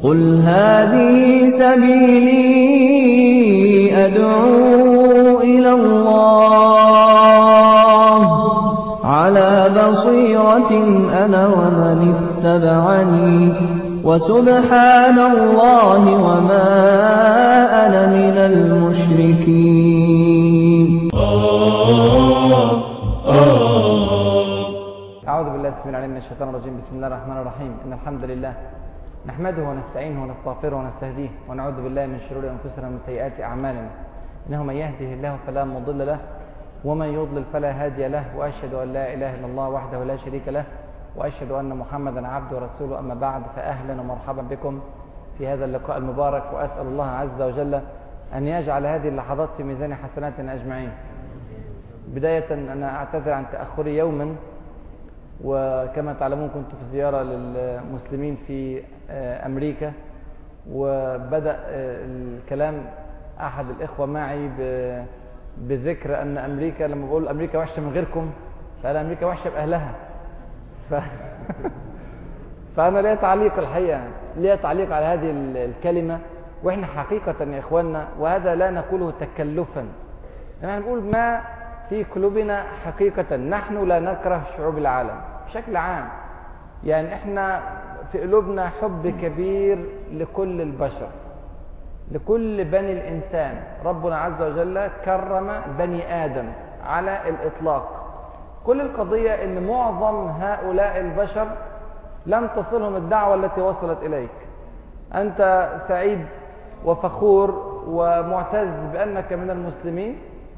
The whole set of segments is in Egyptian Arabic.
قل هذه سبيلي أدعو إلى الله على بصيرة أنا ومن اتبعني وسبحان الله وما أنا من المشركين أعوذ بالله السميع العليم من الشيطان الرجيم بسم الله الرحمن الرحيم إن الحمد لله نحمده ونستعينه ونستغفره ونستهديه ونعوذ بالله من شرور أنفسنا ومن سيئات أعمالنا إنه من يهده الله فلا مضل له ومن يضلل فلا هادي له وأشهد أن لا إله إلا الله وحده لا شريك له وأشهد أن محمدا عبده ورسوله أما بعد فأهلا ومرحبا بكم في هذا اللقاء المبارك وأسأل الله عز وجل أن يجعل هذه اللحظات في ميزان حسناتنا أجمعين بداية أنا أعتذر عن تأخري يوما وكما تعلمون كنت في زيارة للمسلمين في أمريكا وبدأ الكلام أحد الإخوة معي بذكر أن أمريكا لما بقول أمريكا وحشة من غيركم فقال أمريكا وحشة بأهلها ف... فأنا ليا تعليق الحقيقة ليا تعليق على هذه الكلمة وإحنا حقيقة يا إخواننا وهذا لا نقوله تكلفا يعني نقول ما في قلوبنا حقيقة نحن لا نكره شعوب العالم بشكل عام يعني احنا في قلوبنا حب كبير لكل البشر لكل بني الإنسان ربنا عز وجل كرم بني آدم على الإطلاق كل القضية ان معظم هؤلاء البشر لم تصلهم الدعوة التي وصلت إليك أنت سعيد وفخور ومعتز بأنك من المسلمين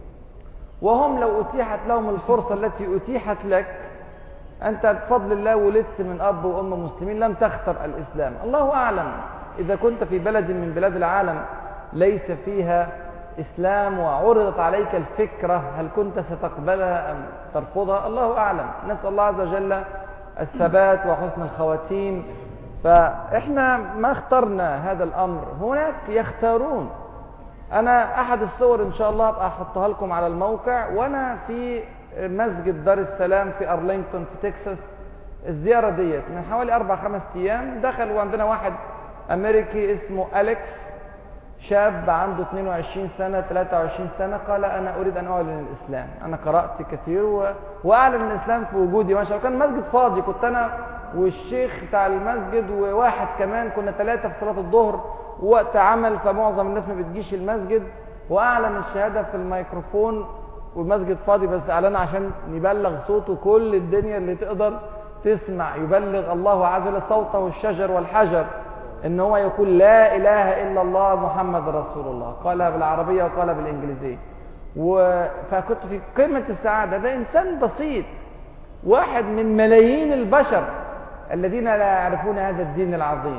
وهم لو أتيحت لهم الفرصة التي أتيحت لك أنت بفضل الله ولدت من أب وأم مسلمين لم تختر الإسلام الله أعلم إذا كنت في بلد من بلاد العالم ليس فيها إسلام وعرضت عليك الفكرة هل كنت ستقبلها أم ترفضها الله أعلم نسأل الله عز وجل الثبات وحسن الخواتيم فإحنا ما اخترنا هذا الأمر هناك يختارون أنا أحد الصور إن شاء الله أبقى أحطها لكم على الموقع وأنا في مسجد دار السلام في أرلينغتون في تكساس الزيارة ديت من حوالي أربع خمس أيام دخل وعندنا واحد أمريكي اسمه أليكس شاب عنده 22 سنة 23 سنة قال أنا أريد أن أعلن الإسلام أنا قرأت كثير و... وأعلن الإسلام في وجودي ما شاء الله كان المسجد فاضي كنت أنا والشيخ بتاع المسجد وواحد كمان كنا ثلاثة في صلاة الظهر وقت عمل فمعظم الناس ما بتجيش المسجد وأعلن الشهادة في الميكروفون والمسجد فاضي بس أعلن عشان يبلغ صوته كل الدنيا اللي تقدر تسمع يبلغ الله عز وجل صوته الشجر والحجر ان هو يقول لا اله الا الله محمد رسول الله قالها بالعربيه وقالها بالانجليزيه و... فكنت في قمه السعاده ده انسان بسيط واحد من ملايين البشر الذين لا يعرفون هذا الدين العظيم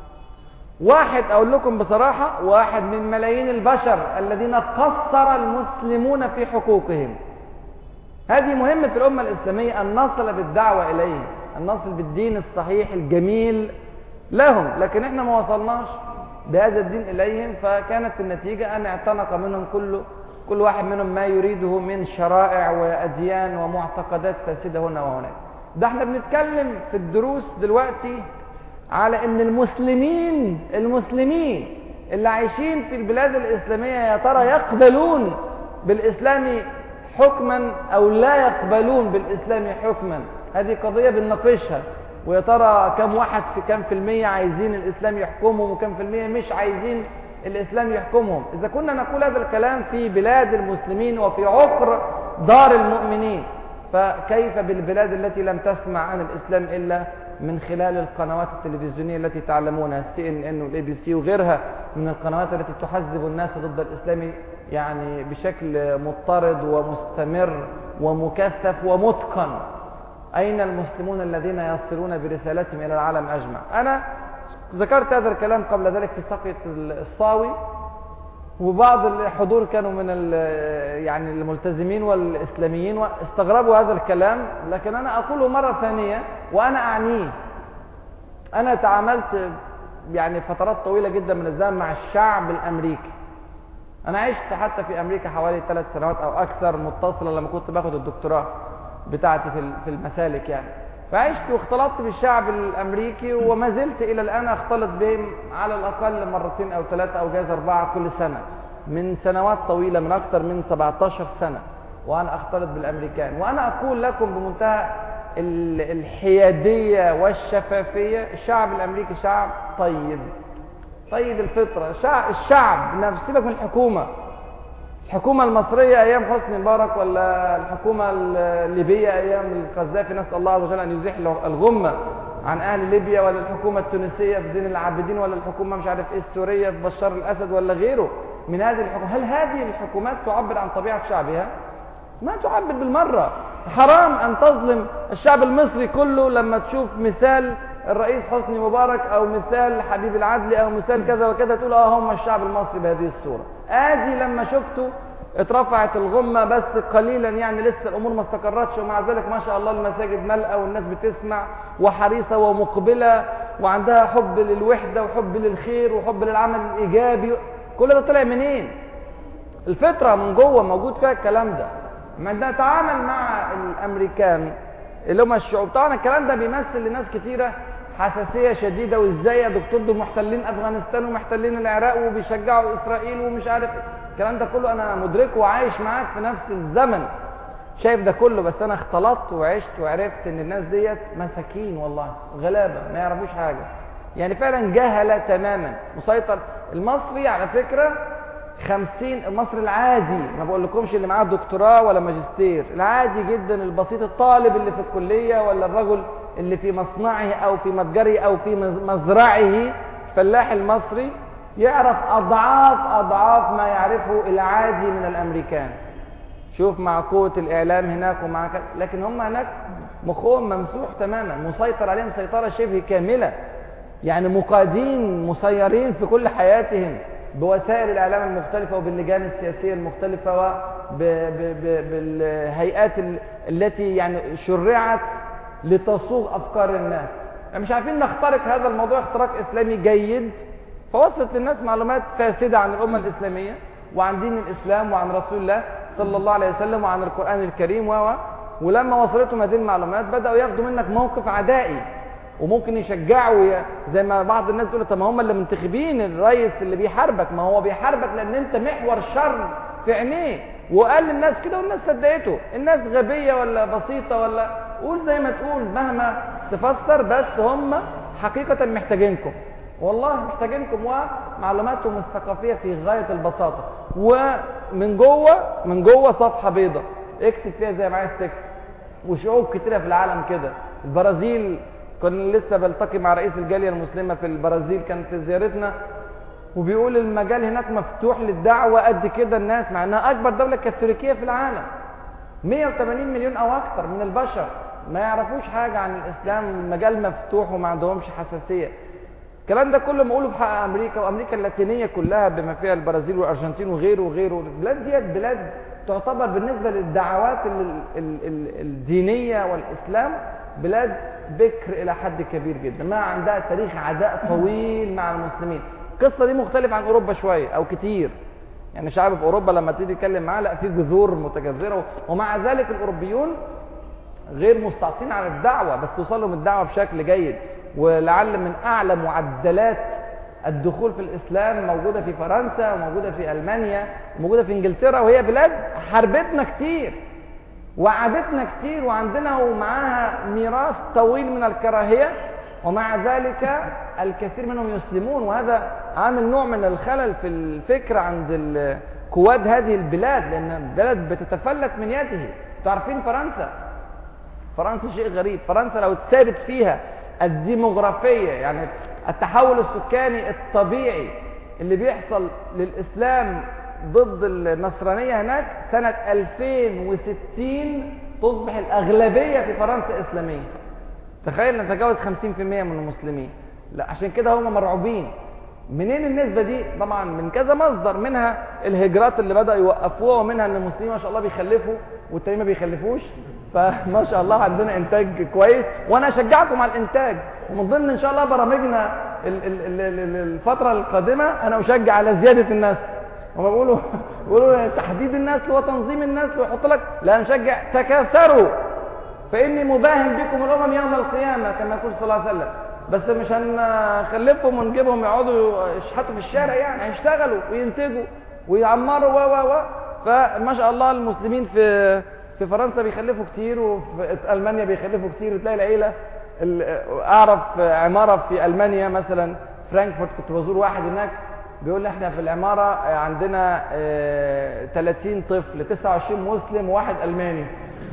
واحد اقول لكم بصراحه واحد من ملايين البشر الذين قصر المسلمون في حقوقهم هذه مهمه الامه الاسلاميه ان نصل بالدعوه اليهم ان نصل بالدين الصحيح الجميل لهم لكن احنا ما وصلناش بهذا الدين اليهم فكانت النتيجة ان اعتنق منهم كل كل واحد منهم ما يريده من شرائع واديان ومعتقدات فاسدة هنا وهناك ده احنا بنتكلم في الدروس دلوقتي على ان المسلمين المسلمين اللي عايشين في البلاد الاسلامية يا ترى يقبلون بالاسلام حكما او لا يقبلون بالاسلام حكما هذه قضية بنناقشها ويا ترى كم واحد في كم في المية عايزين الإسلام يحكمهم وكم في المية مش عايزين الإسلام يحكمهم إذا كنا نقول هذا الكلام في بلاد المسلمين وفي عقر دار المؤمنين فكيف بالبلاد التي لم تسمع عن الإسلام إلا من خلال القنوات التلفزيونية التي تعلمونها السي ان ان والاي بي سي وغيرها من القنوات التي تحزب الناس ضد الإسلام يعني بشكل مضطرد ومستمر ومكثف ومتقن أين المسلمون الذين يصلون برسالتهم إلى العالم أجمع أنا ذكرت هذا الكلام قبل ذلك في ساقية الصاوي وبعض الحضور كانوا من يعني الملتزمين والإسلاميين واستغربوا هذا الكلام لكن أنا أقوله مرة ثانية وأنا أعنيه أنا تعاملت يعني فترات طويلة جدا من الزمن مع الشعب الأمريكي أنا عشت حتى في أمريكا حوالي ثلاث سنوات أو أكثر متصلة لما كنت باخد الدكتوراه بتاعتي في في المسالك يعني فعشت واختلطت بالشعب الامريكي وما زلت الى الان اختلط بهم على الاقل مرتين او ثلاثه او جايز اربعه كل سنه من سنوات طويله من اكثر من 17 سنه وانا اختلط بالامريكان وانا اقول لكم بمنتهى الحياديه والشفافيه الشعب الامريكي شعب طيب طيب الفطره الشعب, الشعب نفسه سيبك من الحكومه الحكومة المصرية أيام حسني مبارك ولا الحكومة الليبية أيام القذافي نسأل الله عز وجل أن يزيح الغمة عن أهل ليبيا ولا الحكومة التونسية في دين العابدين ولا الحكومة مش عارف إيه السورية في بشار الأسد ولا غيره من هذه الحكومات هل هذه الحكومات تعبر عن طبيعة شعبها؟ ما تعبر بالمرة حرام أن تظلم الشعب المصري كله لما تشوف مثال الرئيس حسني مبارك أو مثال حبيب العدلي أو مثال كذا وكذا تقول اه هم الشعب المصري بهذه الصورة ادي لما شفته اترفعت الغمة بس قليلا يعني لسه الامور ما استقرتش ومع ذلك ما شاء الله المساجد ملأة والناس بتسمع وحريصة ومقبلة وعندها حب للوحدة وحب للخير وحب للعمل الايجابي كل ده طلع منين الفطرة من جوه موجود فيها الكلام ده ما نتعامل مع الامريكان اللي هم الشعوب طبعا الكلام ده بيمثل لناس كتيرة حساسية شديدة وازاي يا دكتور دول محتلين افغانستان ومحتلين العراق وبيشجعوا اسرائيل ومش عارف الكلام ده كله انا مدركه وعايش معاك في نفس الزمن شايف ده كله بس انا اختلطت وعشت وعرفت ان الناس ديت مساكين والله غلابة ما يعرفوش حاجة يعني فعلا جهلة تماما مسيطر المصري على فكرة خمسين المصري العادي ما بقول لكمش اللي معاه دكتوراه ولا ماجستير العادي جدا البسيط الطالب اللي في الكلية ولا الرجل اللي في مصنعه او في متجره او في مزرعه الفلاح المصري يعرف اضعاف اضعاف ما يعرفه العادي من الامريكان شوف مع قوة الاعلام هناك ومع كده لكن هم هناك مخهم ممسوح تماما مسيطر عليهم سيطرة شبه كاملة يعني مقادين مسيرين في كل حياتهم بوسائل الاعلام المختلفة وباللجان السياسية المختلفة وبالهيئات التي يعني شرعت لتصوغ افكار الناس يعني مش عارفين نخترق هذا الموضوع اختراق اسلامي جيد فوصلت للناس معلومات فاسده عن الامه الاسلاميه وعن دين الاسلام وعن رسول الله صلى الله عليه وسلم وعن القران الكريم و ولما وصلتهم هذه المعلومات بداوا ياخدوا منك موقف عدائي وممكن يشجعوا زي ما بعض الناس تقول طب ما هم اللي منتخبين الرئيس اللي بيحاربك ما هو بيحاربك لان انت محور شر في عينيه وقال للناس كده والناس صدقته الناس غبيه ولا بسيطه ولا قول زي ما تقول مهما تفسر بس هم حقيقه محتاجينكم والله محتاجينكم ومعلوماتهم الثقافيه في غايه البساطه ومن جوه من جوه صفحه بيضاء اكتب فيها زي ما عايز تكتب وشعوب كتيره في العالم كده البرازيل كنا لسه بلتقي مع رئيس الجاليه المسلمه في البرازيل كان في زيارتنا وبيقول المجال هناك مفتوح للدعوه قد كده الناس مع انها اكبر دوله كاثوليكيه في العالم 180 مليون او اكثر من البشر ما يعرفوش حاجه عن الاسلام المجال مفتوح وما عندهمش حساسيه الكلام ده كله بقوله في حق امريكا وامريكا اللاتينيه كلها بما فيها البرازيل والارجنتين وغيره وغيره البلاد ديت بلاد تعتبر بالنسبه للدعوات الدينيه والاسلام بلاد بكر الى حد كبير جدا ما عندها تاريخ عداء طويل مع المسلمين القصه دي مختلفه عن اوروبا شويه او كتير يعني شعب في اوروبا لما تيجي تتكلم معاه لا في جذور متجذره ومع ذلك الاوروبيون غير مستعصين على الدعوه بس توصل لهم الدعوه بشكل جيد ولعل من اعلى معدلات الدخول في الاسلام موجوده في فرنسا وموجوده في المانيا وموجوده في انجلترا وهي بلاد حاربتنا كتير وعادتنا كتير وعندنا ومعاها ميراث طويل من الكراهيه ومع ذلك الكثير منهم يسلمون وهذا عامل نوع من الخلل في الفكر عند قواد هذه البلاد لان البلد بتتفلت من يده تعرفين فرنسا فرنسا شيء غريب فرنسا لو اتثابت فيها الديموغرافية يعني التحول السكاني الطبيعي اللي بيحصل للإسلام ضد النصرانية هناك سنة 2060 تصبح الأغلبية في فرنسا إسلامية تخيل نتجاوز 50% من المسلمين لا عشان كده هم مرعوبين منين النسبة دي طبعا من كذا مصدر منها الهجرات اللي بدأوا يوقفوها ومنها ان المسلمين ما شاء الله بيخلفوا والتانيين ما بيخلفوش فما شاء الله عندنا انتاج كويس وانا اشجعكم على الانتاج ومن ضمن ان شاء الله برامجنا الفترة القادمة انا اشجع على زيادة الناس هم بيقولوا بيقولوا تحديد الناس هو تنظيم الناس ويحط لك لا نشجع تكاثروا فاني مباهم بكم الامم يوم القيامه كما يقول صلى الله عليه وسلم بس مش هنخلفهم ونجيبهم يقعدوا يشحتوا في الشارع يعني هيشتغلوا وينتجوا ويعمروا و و و فما شاء الله المسلمين في في فرنسا بيخلفوا كتير وفي المانيا بيخلفوا كتير وتلاقي العيله ال- اعرف عماره في المانيا مثلا فرانكفورت كنت بزور واحد هناك بيقول لي احنا في العماره عندنا آه، 30 طفل 29 مسلم وواحد الماني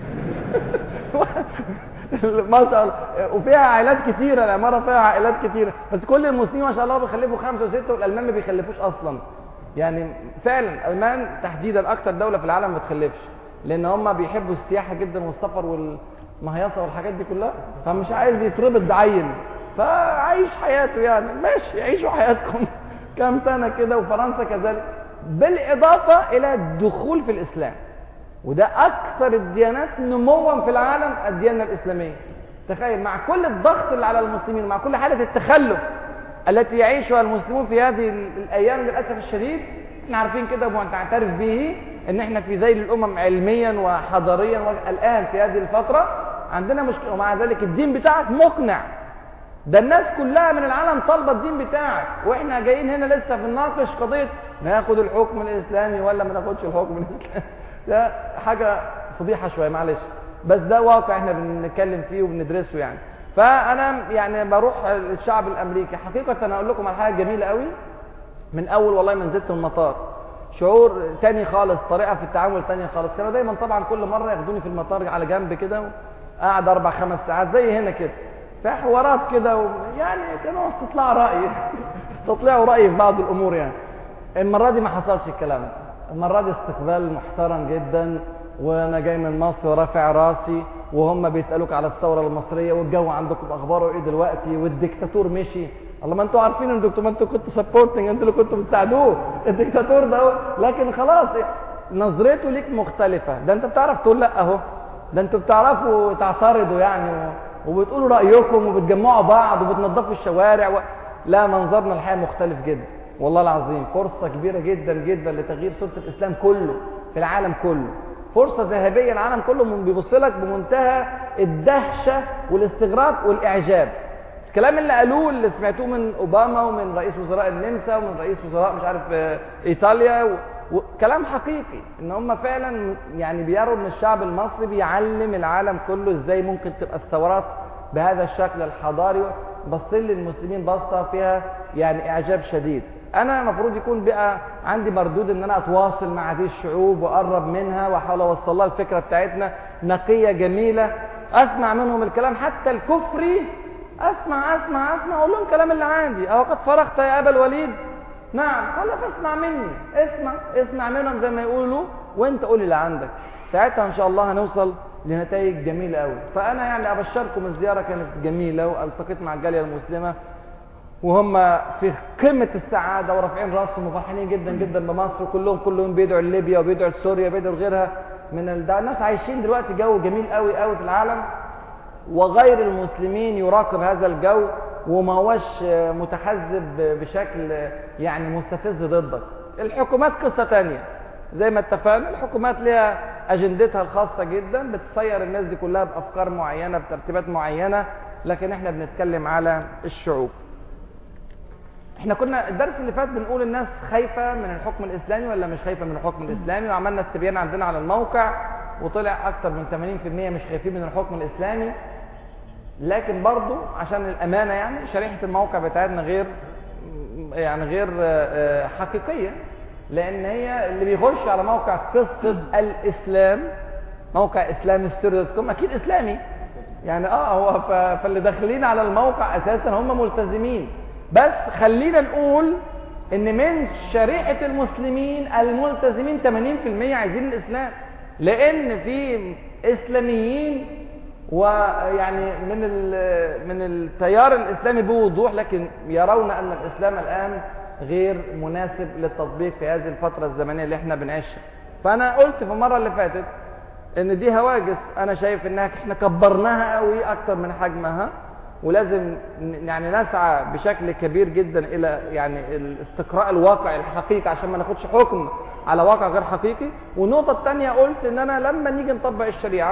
ما شاء الله وفيها عائلات كتيره العماره فيها عائلات كتيره بس كل المسلمين ما شاء الله بيخلفوا خمسه وسته والالمان ما بيخلفوش اصلا يعني فعلا الالمان تحديدا اكتر دوله في العالم ما بتخلفش لان هم بيحبوا السياحه جدا والسفر والمهيصه والحاجات دي كلها فمش عايز يتربط بعيل فعايش حياته يعني ماشي عيشوا حياتكم كام سنه كده وفرنسا كذلك بالاضافه الى الدخول في الاسلام وده اكثر الديانات نموا في العالم الديانه الاسلاميه تخيل مع كل الضغط اللي على المسلمين ومع كل حاله التخلف التي يعيشها المسلمون في هذه ال- الايام للاسف الشديد احنا عارفين كده ونعترف به ان احنا في ذيل الامم علميا وحضاريا الان في هذه الفتره عندنا مشكله ومع ذلك الدين بتاعك مقنع ده الناس كلها من العالم طالبه الدين بتاعك واحنا جايين هنا لسه بنناقش قضيه ناخد الحكم الاسلامي ولا ما ناخدش الحكم الاسلامي ده حاجه فضيحه شويه معلش بس ده واقع احنا بنتكلم فيه وبندرسه يعني فانا يعني بروح الشعب الامريكي حقيقه انا اقول لكم على حاجه جميله قوي من اول والله ما نزلت من المطار شعور تاني خالص طريقه في التعامل تانية خالص كانوا دايما طبعا كل مره ياخدوني في المطار على جنب كده قاعد اربع خمس ساعات زي هنا كده في حوارات كده و... يعني كانوا استطلاع راي استطلعوا رايي في بعض الامور يعني المره دي ما حصلش الكلام ده المره دي استقبال محترم جدا وانا جاي من مصر ورافع راسي وهم بيسالوك على الثوره المصريه والجو عندكم اخباره ايه دلوقتي والديكتاتور مشي الله ما انتوا عارفين ان انتوا ما انتوا كنتوا سبورتنج انتوا اللي كنتوا بتساعدوه الديكتاتور ده هو. لكن خلاص نظرته ليك مختلفه ده انت بتعرف تقول لا اهو ده انتوا بتعرفوا تعترضوا يعني و... وبتقولوا رايكم وبتجمعوا بعض وبتنظفوا الشوارع و... لا منظرنا الحقيقه مختلف جدا والله العظيم فرصه كبيره جدا جدا لتغيير صوره الاسلام كله في العالم كله فرصه ذهبيه العالم كله من- بيبص لك بمنتهى الدهشه والاستغراب والاعجاب الكلام اللي قالوه اللي سمعتوه من اوباما ومن رئيس وزراء النمسا ومن رئيس وزراء مش عارف آه، ايطاليا و... وكلام حقيقي ان هم فعلا يعني بيروا ان الشعب المصري بيعلم العالم كله ازاي ممكن تبقى الثورات بهذا الشكل الحضاري بصين للمسلمين بصه فيها يعني اعجاب شديد انا المفروض يكون بقى عندي مردود ان انا اتواصل مع هذه الشعوب واقرب منها واحاول اوصل لها الفكره بتاعتنا نقيه جميله اسمع منهم الكلام حتى الكفري اسمع اسمع اسمع اقول لهم الكلام اللي عندي او قد فرغت يا ابا الوليد نعم قال فاسمع مني اسمع اسمع منهم زي ما يقولوا وانت قول اللي عندك ساعتها ان شاء الله هنوصل لنتائج جميله قوي فانا يعني ابشركم الزياره كانت جميله والتقيت مع الجاليه المسلمه وهم في قمة السعادة ورافعين راسهم وفرحانين جدا جدا بمصر وكلهم كلهم بيدعوا لليبيا وبيدعوا لسوريا وبيدعوا لغيرها من ال... ده الناس عايشين دلوقتي جو جميل قوي قوي في العالم وغير المسلمين يراقب هذا الجو وما هوش متحزب بشكل يعني مستفز ضدك الحكومات قصة تانية زي ما اتفقنا الحكومات ليها اجندتها الخاصة جدا بتسير الناس دي كلها بافكار معينة بترتيبات معينة لكن احنا بنتكلم على الشعوب احنا كنا الدرس اللي فات بنقول الناس خايفة من الحكم الاسلامي ولا مش خايفة من الحكم الاسلامي وعملنا استبيان عندنا على الموقع وطلع اكثر من 80% مش خايفين من الحكم الاسلامي لكن برضو عشان الامانة يعني شريحة الموقع بتاعتنا غير يعني غير آه، حقيقية لان هي اللي بيخش على موقع قصة الاسلام موقع اسلام ستوري دوت كوم اكيد اسلامي يعني اه هو ف- فاللي داخلين على الموقع اساسا هم ملتزمين بس خلينا نقول ان من شريحة المسلمين الملتزمين 80% عايزين الاسلام لان في اسلاميين ويعني من ال- من التيار الاسلامي بوضوح لكن يرون ان الاسلام الان غير مناسب للتطبيق في هذه الفترة الزمنية اللي احنا بنعيشها فانا قلت في المرة اللي فاتت ان دي هواجس انا شايف انها احنا كبرناها قوي اكتر من حجمها ولازم ن- يعني نسعى بشكل كبير جدا الى يعني الاستقراء الواقع الحقيقي عشان ما ناخدش حكم على واقع غير حقيقي والنقطة الثانية قلت ان انا لما نيجي نطبق الشريعة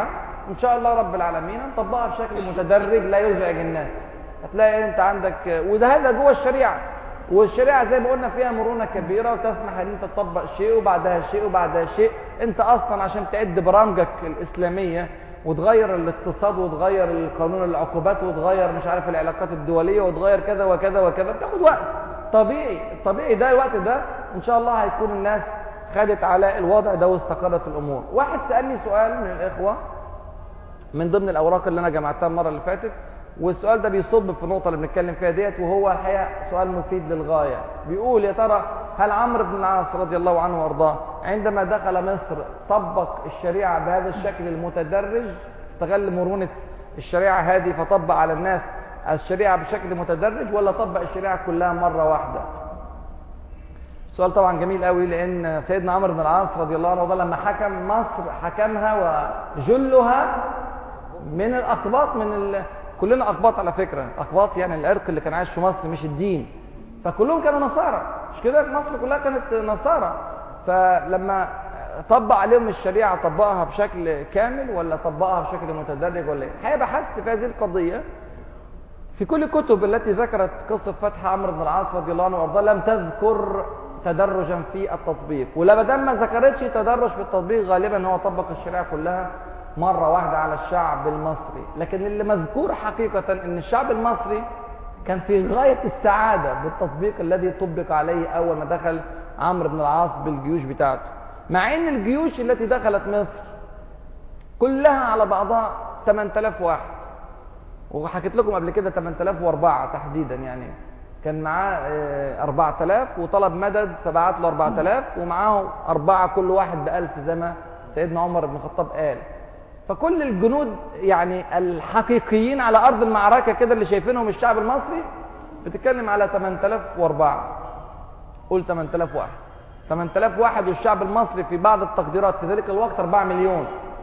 ان شاء الله رب العالمين نطبقها بشكل متدرج لا يزعج الناس هتلاقي انت عندك وده هذا جوه الشريعه والشريعه زي ما قلنا فيها مرونه كبيره وتسمح ان انت تطبق شيء وبعدها شيء وبعدها شيء انت اصلا عشان تعد برامجك الاسلاميه وتغير الاقتصاد وتغير القانون العقوبات وتغير مش عارف العلاقات الدوليه وتغير كذا وكذا وكذا بتاخد وقت طبيعي الطبيعي ده الوقت ده ان شاء الله هيكون الناس خدت على الوضع ده واستقرت الامور واحد سالني سؤال من الاخوه من ضمن الاوراق اللي انا جمعتها المره اللي فاتت والسؤال ده بيصب في النقطه اللي بنتكلم فيها ديت وهو الحقيقه سؤال مفيد للغايه بيقول يا ترى هل عمرو بن العاص رضي الله عنه وارضاه عندما دخل مصر طبق الشريعه بهذا الشكل المتدرج استغل مرونه الشريعه هذه فطبق على الناس الشريعه بشكل متدرج ولا طبق الشريعه كلها مره واحده سؤال طبعا جميل قوي لان سيدنا عمرو بن العاص رضي الله عنه لما حكم مصر حكمها وجلها من الاقباط من ال... كلنا اقباط على فكره اقباط يعني العرق اللي كان عايش في مصر مش الدين فكلهم كانوا نصارى مش كده مصر كلها كانت نصارى فلما طبق عليهم الشريعه طبقها بشكل كامل ولا طبقها بشكل متدرج ولا ايه الحقيقه بحثت في هذه القضيه في كل الكتب التي ذكرت قصه فتح عمرو بن العاص رضي الله عنه وارضاه لم تذكر تدرجا في التطبيق ولما دام ما ذكرتش تدرج في التطبيق غالبا هو طبق الشريعه كلها مره واحده على الشعب المصري لكن اللي مذكور حقيقه ان الشعب المصري كان في غايه السعاده بالتطبيق الذي طبق عليه اول ما دخل عمرو بن العاص بالجيوش بتاعته مع ان الجيوش التي دخلت مصر كلها على بعضها 8000 واحد وحكيت لكم قبل كده 8004 تحديدا يعني كان معاه 4000 وطلب مدد فبعت له 4000 ومعاه أربعة كل واحد ب 1000 زي ما سيدنا عمر بن الخطاب قال فكل الجنود يعني الحقيقيين على أرض المعركة كده اللي شايفينهم الشعب المصري بتتكلم على 8004 قول 8000 واحد 8000 واحد والشعب المصري في بعض التقديرات في ذلك الوقت 4 مليون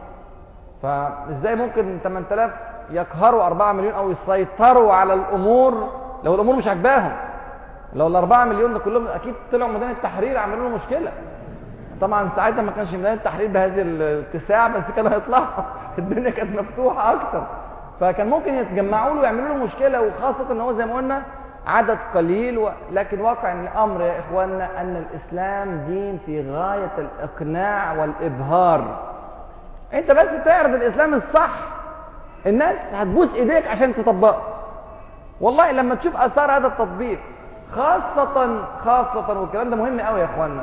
فازاي ممكن 8000 يقهروا 4 مليون او يسيطروا على الامور لو الامور مش عاجباهم لو ال 4 مليون ده كلهم اكيد طلعوا ميدان التحرير عملوا له مشكله طبعا ساعتها ما كانش ميدان التحرير بهذه الاتساع بس كانوا هيطلعوا الدنيا كانت مفتوحه اكتر فكان ممكن يتجمعوا له ويعملوا له مشكله وخاصه ان هو زي ما قلنا عدد قليل و... لكن واقع الامر يا اخواننا ان الاسلام دين في غايه الاقناع والابهار انت بس تعرض الاسلام الصح الناس هتبوس ايديك عشان تطبقه والله لما تشوف اثار هذا التطبيق خاصة خاصة والكلام ده مهم قوي يا اخوانا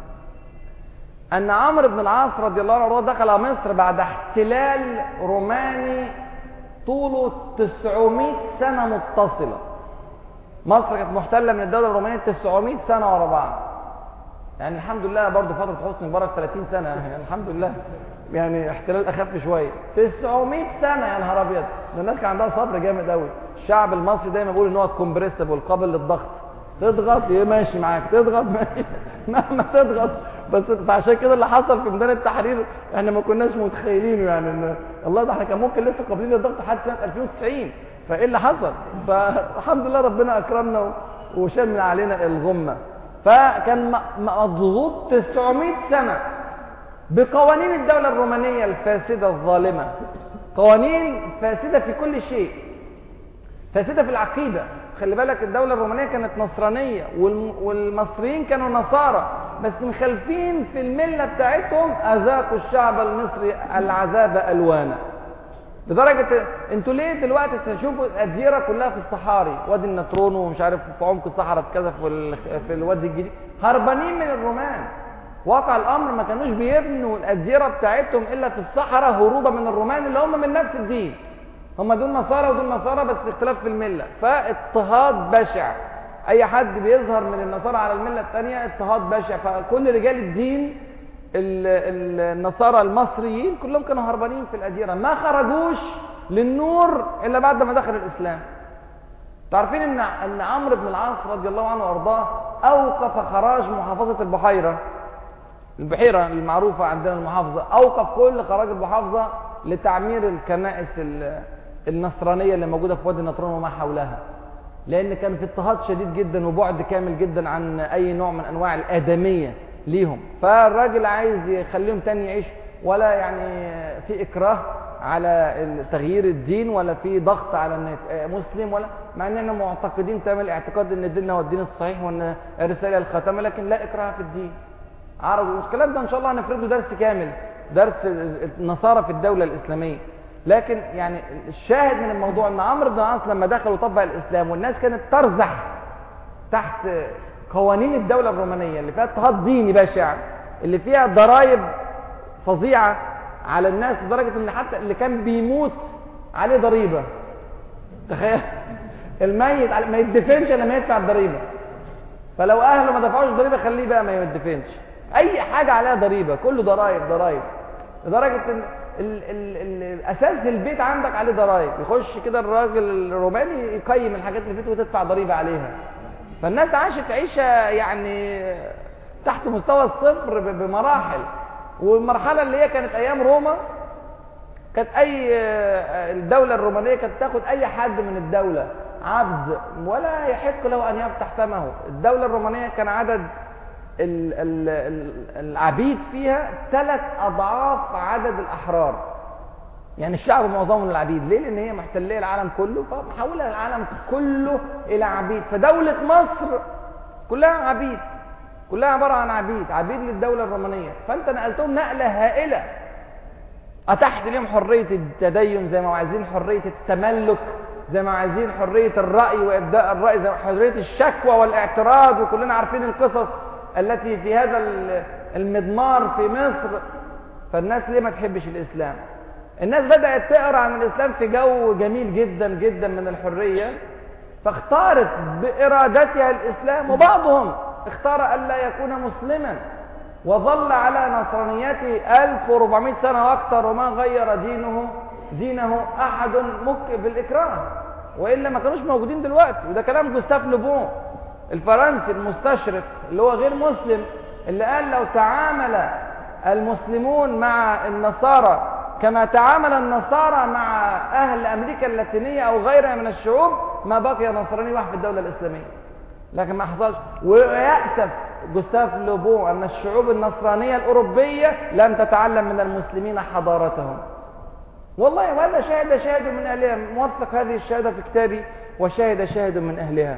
ان عمرو بن العاص رضي الله عنه دخل مصر بعد احتلال روماني طوله 900 سنة متصلة مصر كانت محتلة من الدولة الرومانية 900 سنة ورا بعض يعني الحمد لله برضه فترة حسني مبارك 30 سنة يعني الحمد لله يعني احتلال اخف شويه 900 سنه يا نهار ابيض ده الناس كان عندها صبر جامد قوي الشعب المصري دايما بيقول ان هو كومبريسبل قابل للضغط تضغط ماشي معاك تضغط ماشي مهما تضغط بس فعشان كده اللي حصل في ميدان التحرير احنا ما كناش متخيلينه يعني ان الله ده احنا كان ممكن لسه قابلين للضغط لحد سنه 2090 فايه اللي حصل فالحمد لله ربنا اكرمنا وشال من علينا الغمه فكان مضغوط 900 سنه بقوانين الدولة الرومانية الفاسدة الظالمة قوانين فاسدة في كل شيء فاسدة في العقيدة خلي بالك الدولة الرومانية كانت نصرانية والمصريين كانوا نصارى بس مخالفين في الملة بتاعتهم أذاقوا الشعب المصري العذاب ألوانا لدرجة انتوا ليه دلوقتي تشوفوا الأديرة كلها في الصحاري وادي النطرون ومش عارف في عمق الصحراء كذا في, في الوادي الجديد هربانين من الرومان واقع الامر ما كانوش بيبنوا الاديره بتاعتهم الا في الصحراء هروبا من الرومان اللي هم من نفس الدين هم دول نصارى ودول نصارى بس اختلاف في المله فاضطهاد بشع اي حد بيظهر من النصارى على المله الثانيه اضطهاد بشع فكل رجال الدين النصارى المصريين كلهم كانوا هربانين في الاديره ما خرجوش للنور الا بعد ما دخل الاسلام تعرفين ان ان عمرو بن العاص رضي الله عنه وارضاه اوقف خراج محافظه البحيره البحيرة المعروفة عندنا المحافظة أوقف كل خراج المحافظة لتعمير الكنائس النصرانية اللي موجودة في وادي النطرون وما حولها لأن كان في اضطهاد شديد جدا وبعد كامل جدا عن أي نوع من أنواع الآدمية ليهم فالراجل عايز يخليهم تاني يعيش ولا يعني في إكراه على تغيير الدين ولا في ضغط على ان يبقى مسلم ولا مع اننا معتقدين تمام الاعتقاد ان ديننا هو الدين الصحيح وان الرساله الخاتمه لكن لا اكراه في الدين عربي الكلام ده ان شاء الله هنفرده درس كامل درس النصارى في الدوله الاسلاميه لكن يعني الشاهد من الموضوع ان عمرو بن العاص لما دخل وطبق الاسلام والناس كانت ترزح تحت قوانين الدوله الرومانيه اللي فيها اضطهاد ديني بشع اللي فيها ضرائب فظيعه على الناس لدرجه ان حتى اللي كان بيموت عليه ضريبه تخيل الميت ما يدفنش الا ما يدفع الضريبه فلو اهله ما دفعوش ضريبه خليه بقى ما يدفنش اي حاجه عليها ضريبه كله ضرايب ضرايب لدرجه ان ال ال ال اساس البيت عندك عليه ضرايب يخش كده الراجل الروماني يقيم الحاجات اللي في البيت وتدفع ضريبه عليها فالناس عاشت عيشه يعني تحت مستوى الصفر بمراحل والمرحله اللي هي كانت ايام روما كانت اي الدوله الرومانيه كانت تاخد اي حد من الدوله عبد ولا يحق له ان يفتح فمه الدوله الرومانيه كان عدد ال ال ال العبيد فيها ثلاث اضعاف عدد الاحرار يعني الشعب معظمهم العبيد ليه لان هي محتليه العالم كله فمحوله العالم كله الى عبيد فدوله مصر كلها عبيد كلها عباره عن عبيد عبيد للدوله الرومانيه فانت نقلتهم نقله هائله اتحت لهم حريه التدين زي ما عايزين حريه التملك زي ما عايزين حريه الراي وابداء الراي زي ما حريه الشكوى والاعتراض وكلنا عارفين القصص التي في هذا المضمار في مصر فالناس ليه ما تحبش الاسلام الناس بدات تقرا عن الاسلام في جو جميل جدا جدا من الحريه فاختارت بارادتها الاسلام وبعضهم اختار الا يكون مسلما وظل على نصرانيته 1400 سنه واكثر وما غير دينه دينه احد مك بالإكراه وإلا ما كانوش موجودين دلوقتي وده كلام جوستاف لوبون الفرنسي المستشرق اللي هو غير مسلم اللي قال لو تعامل المسلمون مع النصارى كما تعامل النصارى مع أهل أمريكا اللاتينية أو غيرها من الشعوب ما بقي نصراني واحد في الدولة الإسلامية لكن ما حصلش ويأسف جوستاف لوبون أن الشعوب النصرانية الأوروبية لم تتعلم من المسلمين حضارتهم والله وهذا شاهد شاهد من أهلها موثق هذه الشهادة في كتابي وشاهد شاهد من أهلها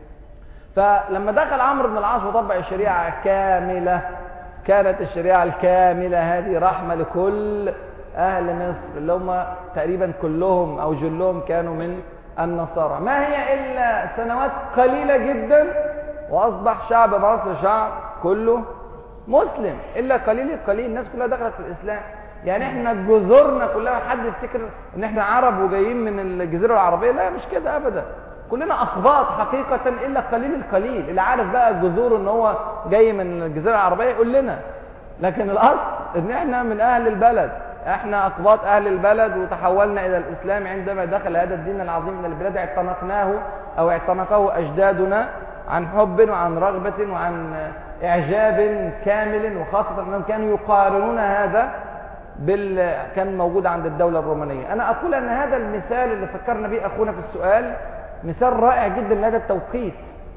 فلما دخل عمرو بن العاص وطبق الشريعة كاملة كانت الشريعة الكاملة هذه رحمة لكل أهل مصر اللي هم تقريبا كلهم أو جلهم كانوا من النصارى ما هي إلا سنوات قليلة جدا وأصبح شعب مصر شعب كله مسلم إلا قليل القليل الناس كلها دخلت في الإسلام يعني احنا جذورنا كلها حد يفتكر ان احنا عرب وجايين من الجزيره العربيه لا مش كده ابدا كلنا اخباط حقيقه الا قليل القليل اللي عارف بقى جذوره ان هو جاي من الجزيره العربيه يقول لنا لكن الاصل ان احنا من اهل البلد احنا اقباط اهل البلد وتحولنا الى الاسلام عندما دخل هذا الدين العظيم من البلاد اعتنقناه او اعتنقه اجدادنا عن حب وعن رغبه وعن اعجاب كامل وخاصه انهم كانوا يقارنون هذا بال... كان موجود عند الدولة الرومانية أنا أقول أن هذا المثال اللي فكرنا به أخونا في السؤال مثال رائع جدا لهذا التوقيت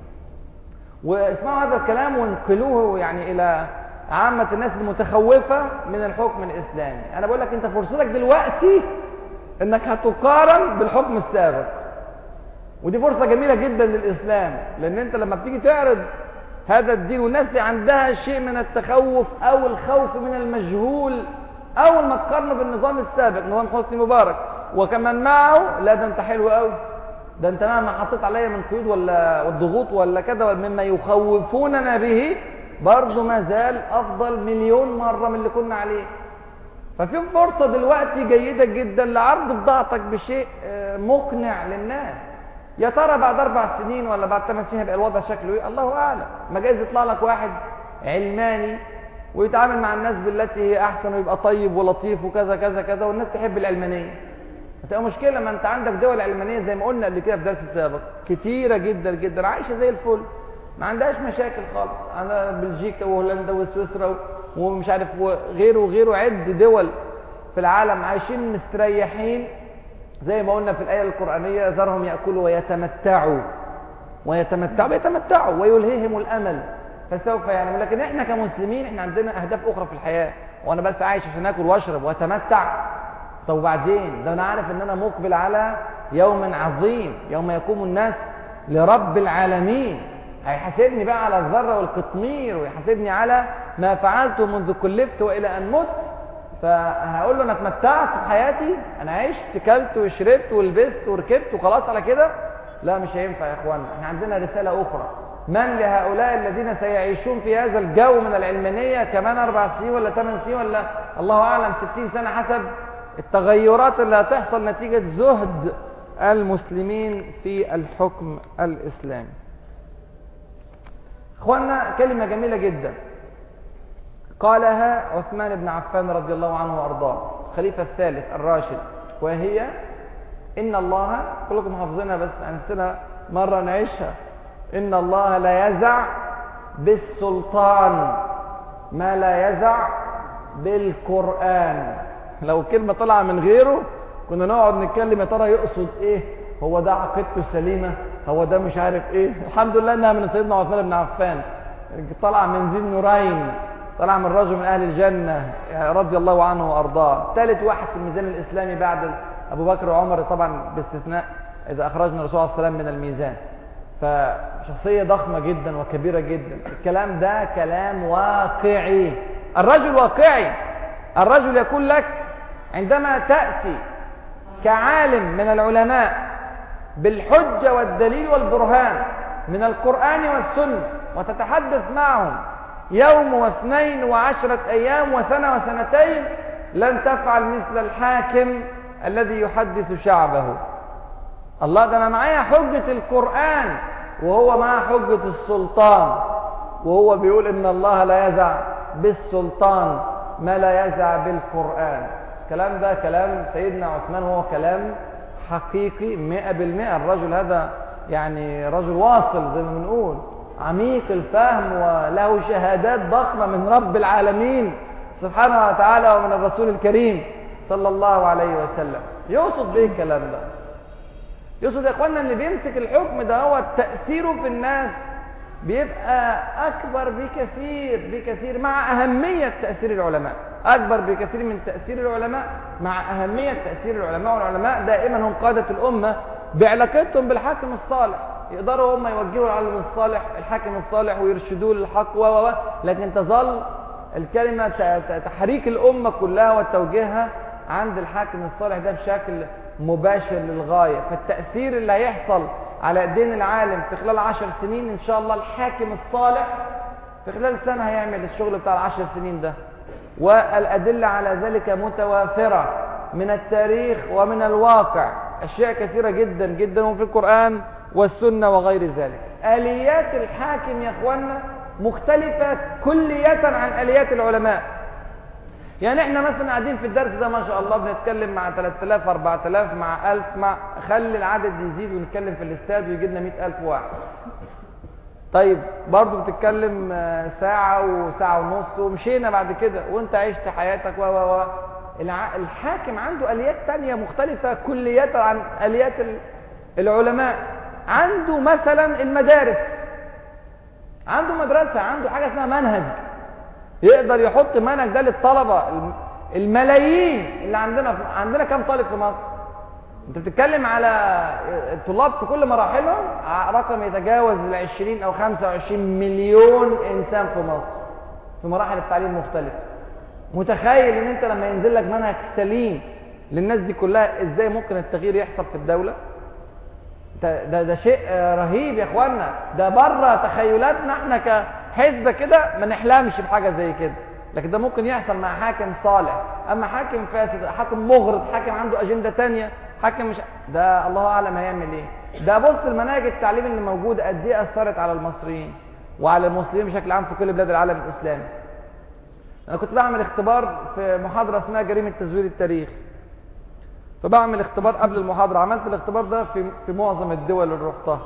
واسمعوا هذا الكلام وانقلوه يعني إلى عامة الناس المتخوفة من الحكم الإسلامي أنا بقول لك أنت فرصتك دلوقتي أنك هتقارن بالحكم السابق ودي فرصة جميلة جدا للإسلام لأن أنت لما بتيجي تعرض هذا الدين والناس عندها شيء من التخوف أو الخوف من المجهول اول ما تقارنه بالنظام السابق نظام حسني مبارك وكمان معه لا ده انت حلو قوي ده انت مهما حطيت عليا من قيود ولا والضغوط ولا كذا مما يخوفوننا به برضه ما زال افضل مليون مره من اللي كنا عليه ففي فرصه دلوقتي جيده جدا لعرض بضاعتك بشيء مقنع للناس يا ترى بعد اربع سنين ولا بعد ثمان سنين هيبقى الوضع شكله ايه الله اعلم ما جايز يطلع لك واحد علماني ويتعامل مع الناس بالتي هي احسن ويبقى طيب ولطيف وكذا كذا كذا والناس تحب العلمانيه هتبقى مشكله لما انت عندك دول علمانيه زي ما قلنا قبل كده في درس السابق كتيره جدا جدا عايشه زي الفل ما عندهاش مشاكل خالص انا بلجيكا وهولندا وسويسرا ومش عارف وغيره وغيره عد دول في العالم عايشين مستريحين زي ما قلنا في الايه القرانيه ذرهم ياكلوا ويتمتعوا ويتمتعوا يتمتعوا ويلهيهم الامل فسوف يعلم لكن احنا كمسلمين احنا عندنا اهداف اخرى في الحياه وانا بس عايش عشان اكل واشرب واتمتع طب وبعدين ده انا عارف ان انا مقبل على يوم عظيم يوم يقوم الناس لرب العالمين هيحاسبني بقى على الذره والقطمير ويحاسبني على ما فعلته منذ كلفت والى ان مت فهقول له انا اتمتعت في حياتي انا عشت كلت وشربت ولبست وركبت وخلاص على كده لا مش هينفع يا اخوانا احنا عندنا رساله اخرى من لهؤلاء الذين سيعيشون في هذا الجو من العلمانيه كمان اربع سنين ولا ثمان سنين ولا الله اعلم ستين سنه حسب التغيرات اللي هتحصل نتيجه زهد المسلمين في الحكم الاسلامي اخوانا كلمه جميله جدا قالها عثمان بن عفان رضي الله عنه وارضاه الخليفه الثالث الراشد وهي ان الله كلكم حافظينها بس نفسنا مره نعيشها ان الله لا يزع بالسلطان ما لا يزع بالقران لو كلمه طالعه من غيره كنا نقعد نتكلم يا ترى يقصد ايه هو ده عقيدته سليمه هو ده مش عارف ايه الحمد لله انها من سيدنا عثمان بن عفان طلع من ذي النورين طلع من رجل من اهل الجنه رضي الله عنه وارضاه ثالث واحد في الميزان الاسلامي بعد ابو بكر وعمر طبعا باستثناء اذا اخرجنا الرسول صلى الله عليه وسلم من الميزان فشخصيه ضخمه جدا وكبيره جدا الكلام ده كلام واقعي الرجل واقعي الرجل يقول لك عندما تاتي كعالم من العلماء بالحجه والدليل والبرهان من القران والسنه وتتحدث معهم يوم واثنين وعشرة أيام وسنة وسنتين لن تفعل مثل الحاكم الذي يحدث شعبه الله ده أنا معايا حجة القرآن وهو معاه حجة السلطان وهو بيقول إن الله لا يزع بالسلطان ما لا يزع بالقرآن الكلام ده كلام سيدنا عثمان هو كلام حقيقي مئة بالمئة الرجل هذا يعني رجل واصل زي ما بنقول عميق الفهم وله شهادات ضخمة من رب العالمين سبحانه وتعالى ومن الرسول الكريم صلى الله عليه وسلم يقصد به الكلام ده يقصد يا اخوانا اللي بيمسك الحكم ده هو تأثيره في الناس بيبقى أكبر بكثير بكثير مع أهمية تأثير العلماء أكبر بكثير من تأثير العلماء مع أهمية تأثير العلماء والعلماء دائما هم قادة الأمة بعلاقتهم بالحاكم الصالح يقدروا هم يوجهوا العالم الصالح الحاكم الصالح ويرشدوه للحق و و لكن تظل الكلمة تحريك الأمة كلها وتوجيهها عند الحاكم الصالح ده بشكل مباشر للغاية فالتأثير اللي هيحصل على ايدين العالم في خلال عشر سنين ان شاء الله الحاكم الصالح في خلال سنة هيعمل الشغل بتاع العشر سنين ده والأدلة على ذلك متوافرة من التاريخ ومن الواقع أشياء كثيرة جدا جدا وفي القرآن والسنة وغير ذلك آليات الحاكم يا أخوانا مختلفة كلية عن آليات العلماء يعني احنا مثلا قاعدين في الدرس ده ما شاء الله بنتكلم مع 3000 4000 مع 1000 مع خلي العدد يزيد ونتكلم في الاستاد ويجي لنا 100000 واحد طيب برضه بتتكلم ساعة وساعة ونص ومشينا بعد كده وانت عشت حياتك و و و الحاكم عنده آليات تانية مختلفة كلية عن آليات العلماء عنده مثلا المدارس عنده مدرسة عنده حاجة اسمها منهج يقدر يحط منهج ده للطلبة الملايين اللي عندنا عندنا كم طالب في مصر انت بتتكلم على الطلاب في كل مراحلهم رقم يتجاوز ال 20 او 25 مليون انسان في مصر في مراحل التعليم مختلفة متخيل ان انت لما ينزل لك منهج سليم للناس دي كلها ازاي ممكن التغيير يحصل في الدولة ده, ده, ده شيء رهيب يا اخوانا ده بره تخيلاتنا احنا كحزب كده ما نحلمش بحاجة زي كده لكن ده ممكن يحصل مع حاكم صالح اما حاكم فاسد حاكم مغرض حاكم عنده اجندة تانية حاكم مش ده الله اعلم هيعمل ايه ده بص المناهج التعليم اللي موجودة قد ايه اثرت على المصريين وعلى المسلمين بشكل عام في كل بلاد العالم الاسلامي انا كنت بعمل اختبار في محاضرة اسمها جريمة تزوير التاريخ فبعمل اختبار قبل المحاضرة عملت الاختبار ده في, في معظم الدول اللي رحتها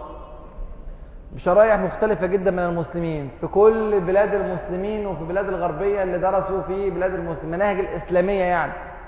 بشرايح مختلفة جدا من المسلمين في كل بلاد المسلمين وفي بلاد الغربية اللي درسوا في بلاد المسلمين المناهج الإسلامية يعني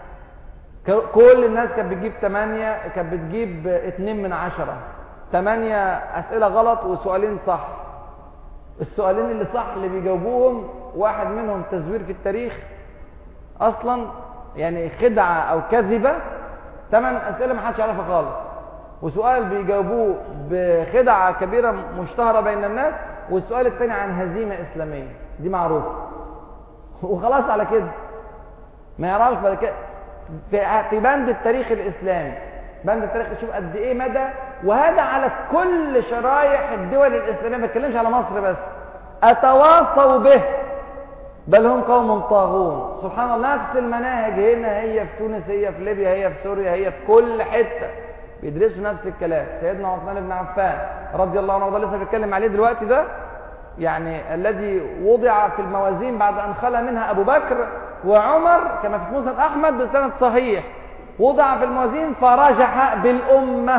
كل الناس كانت بتجيب 8 كانت بتجيب 2 من 10 8 أسئلة غلط وسؤالين صح السؤالين اللي صح اللي بيجاوبوهم واحد منهم تزوير في التاريخ أصلا يعني خدعة أو كذبة ثمان أسئلة ما حدش يعرفها خالص وسؤال بيجاوبوه بخدعة كبيرة مشتهرة بين الناس والسؤال الثاني عن هزيمة إسلامية دي معروفة وخلاص على كده ما يعرفش بعد كده في في بند التاريخ الإسلامي بند التاريخ شوف قد إيه مدى وهذا على كل شرايح الدول الإسلامية ما بتكلمش على مصر بس أتواصوا به بل هم قوم طاغون سبحان الله نفس المناهج هنا هي في تونس هي في ليبيا هي في سوريا هي في كل حتة بيدرسوا نفس الكلام سيدنا عثمان بن عفان رضي الله عنه لسه بيتكلم عليه دلوقتي ده يعني الذي وضع في الموازين بعد أن خلى منها أبو بكر وعمر كما في مسند أحمد بسند صحيح وضع في الموازين فرجح بالأمة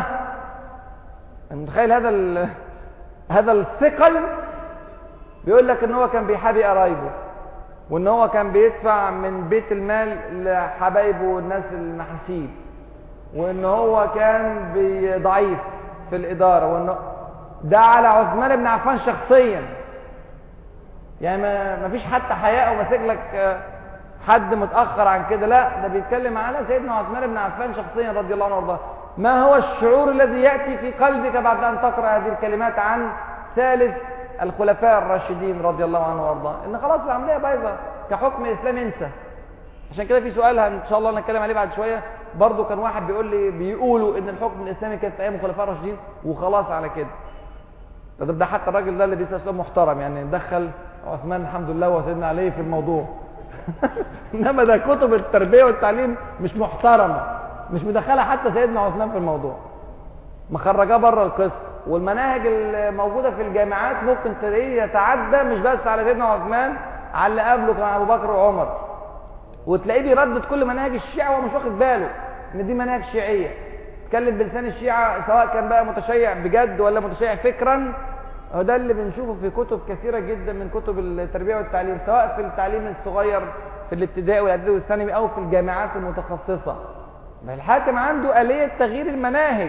متخيل هذا ال... هذا الثقل بيقول لك ان هو كان بيحابي قرايبه وان هو كان بيدفع من بيت المال لحبايبه والناس المحاسيب وان هو كان ضعيف في الاداره وانه ده على عثمان بن عفان شخصيا يعني ما ما فيش حتى حياء وماسك لك حد متاخر عن كده لا ده بيتكلم على سيدنا عثمان بن عفان شخصيا رضي الله عنه وارضاه ما هو الشعور الذي ياتي في قلبك بعد ان تقرا هذه الكلمات عن ثالث الخلفاء الراشدين رضي الله عنه وارضاه ان خلاص العمليه بايظه كحكم اسلامي انسى عشان كده في سؤال ان شاء الله نتكلم عليه بعد شويه برضو كان واحد بيقول لي بيقولوا ان الحكم الاسلامي كان في ايام الخلفاء الراشدين وخلاص على كده ده, ده حتى الراجل ده اللي بيسال سؤال محترم يعني دخل عثمان الحمد لله وسيدنا عليه في الموضوع انما ده كتب التربيه والتعليم مش محترمه مش مدخله حتى سيدنا عثمان في الموضوع مخرجاه بره القصه والمناهج الموجوده في الجامعات ممكن تلاقيه يتعدى مش بس على سيدنا عثمان على اللي قبله كان ابو بكر وعمر وتلاقيه بيردد كل مناهج الشيعة وهو مش واخد باله ان دي مناهج شيعية اتكلم بلسان الشيعة سواء كان بقى متشيع بجد ولا متشيع فكرا هو ده اللي بنشوفه في كتب كثيرة جدا من كتب التربية والتعليم سواء في التعليم الصغير في الابتدائي والاعدادي والثانوي او في الجامعات المتخصصة الحاكم عنده آلية تغيير المناهج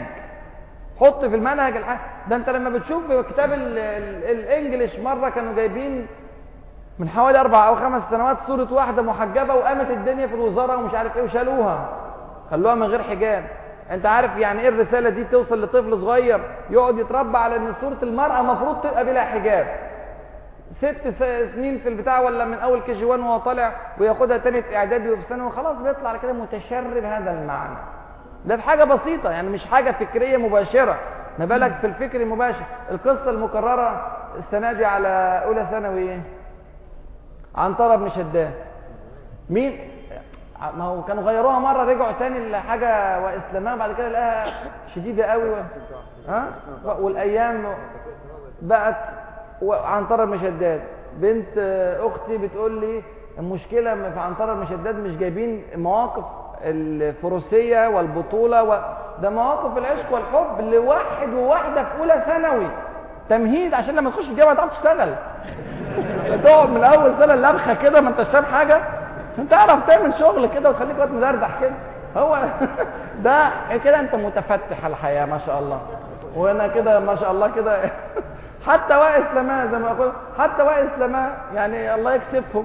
حط في المنهج الح... ده انت لما بتشوف في كتاب ال... ال... الانجليش مرة كانوا جايبين من حوالي اربع او خمس سنوات صورة واحدة محجبة وقامت الدنيا في الوزارة ومش عارف ايه وشالوها خلوها من غير حجاب انت عارف يعني ايه الرسالة دي توصل لطفل صغير يقعد يتربى على ان صورة المرأة مفروض تبقى بلا حجاب ست سنين في البتاع ولا من اول كي جي 1 وهو طالع وياخدها تاني في اعدادي وفي ثانوي خلاص بيطلع على كده متشرب هذا المعنى ده في حاجة بسيطة يعني مش حاجة فكرية مباشرة ما بالك في الفكر المباشر القصة المكررة السنة دي على أولى ثانوي ايه عنترة بن شداد مين ما هو كانوا غيروها مرة رجعوا تاني لحاجة وإسلامها بعد كده لقاها شديدة قوي و... ها والأيام بقت عنترة بن شداد بنت أختي بتقول لي المشكلة في عنترة بن شداد مش جايبين مواقف الفروسية والبطولة و... ده مواقف العشق والحب لواحد وواحدة في أولى ثانوي تمهيد عشان لما تخش الجامعة تعرف تشتغل تقعد من اول سنه لبخه كده ما انتش فاهم حاجه عشان تعرف تعمل شغل كده وتخليك وقت مدردح كده هو ده كده انت متفتح على الحياه ما شاء الله وانا كده ما شاء الله كده حتى وائس لما زي ما اقول حتى وائس لما يعني الله يكسفهم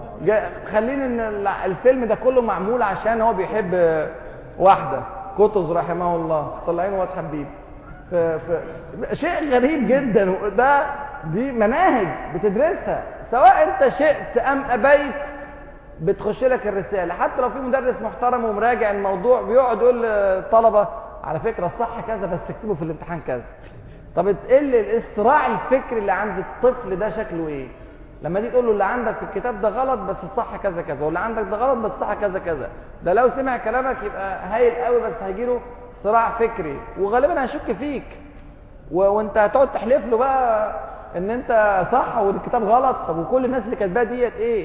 خليني ان الفيلم ده كله معمول عشان هو بيحب واحده قطز رحمه الله طلعين واد حبيب ف... ف... شيء غريب جدا ده دي مناهج بتدرسها سواء انت شئت ام ابيت بتخش لك الرساله حتى لو في مدرس محترم ومراجع الموضوع بيقعد يقول للطلبه على فكره الصح كذا بس اكتبه في الامتحان كذا طب ايه الصراع الفكري اللي عند الطفل ده شكله ايه لما دي تقول له اللي عندك في الكتاب ده غلط بس الصح كذا كذا واللي عندك ده غلط بس الصح كذا كذا ده لو سمع كلامك يبقى هايل قوي بس هيجي له صراع فكري وغالبا هيشك فيك و... وانت هتقعد تحلف له بقى ان انت صح والكتاب غلط طب وكل الناس اللي كاتباه ديت ايه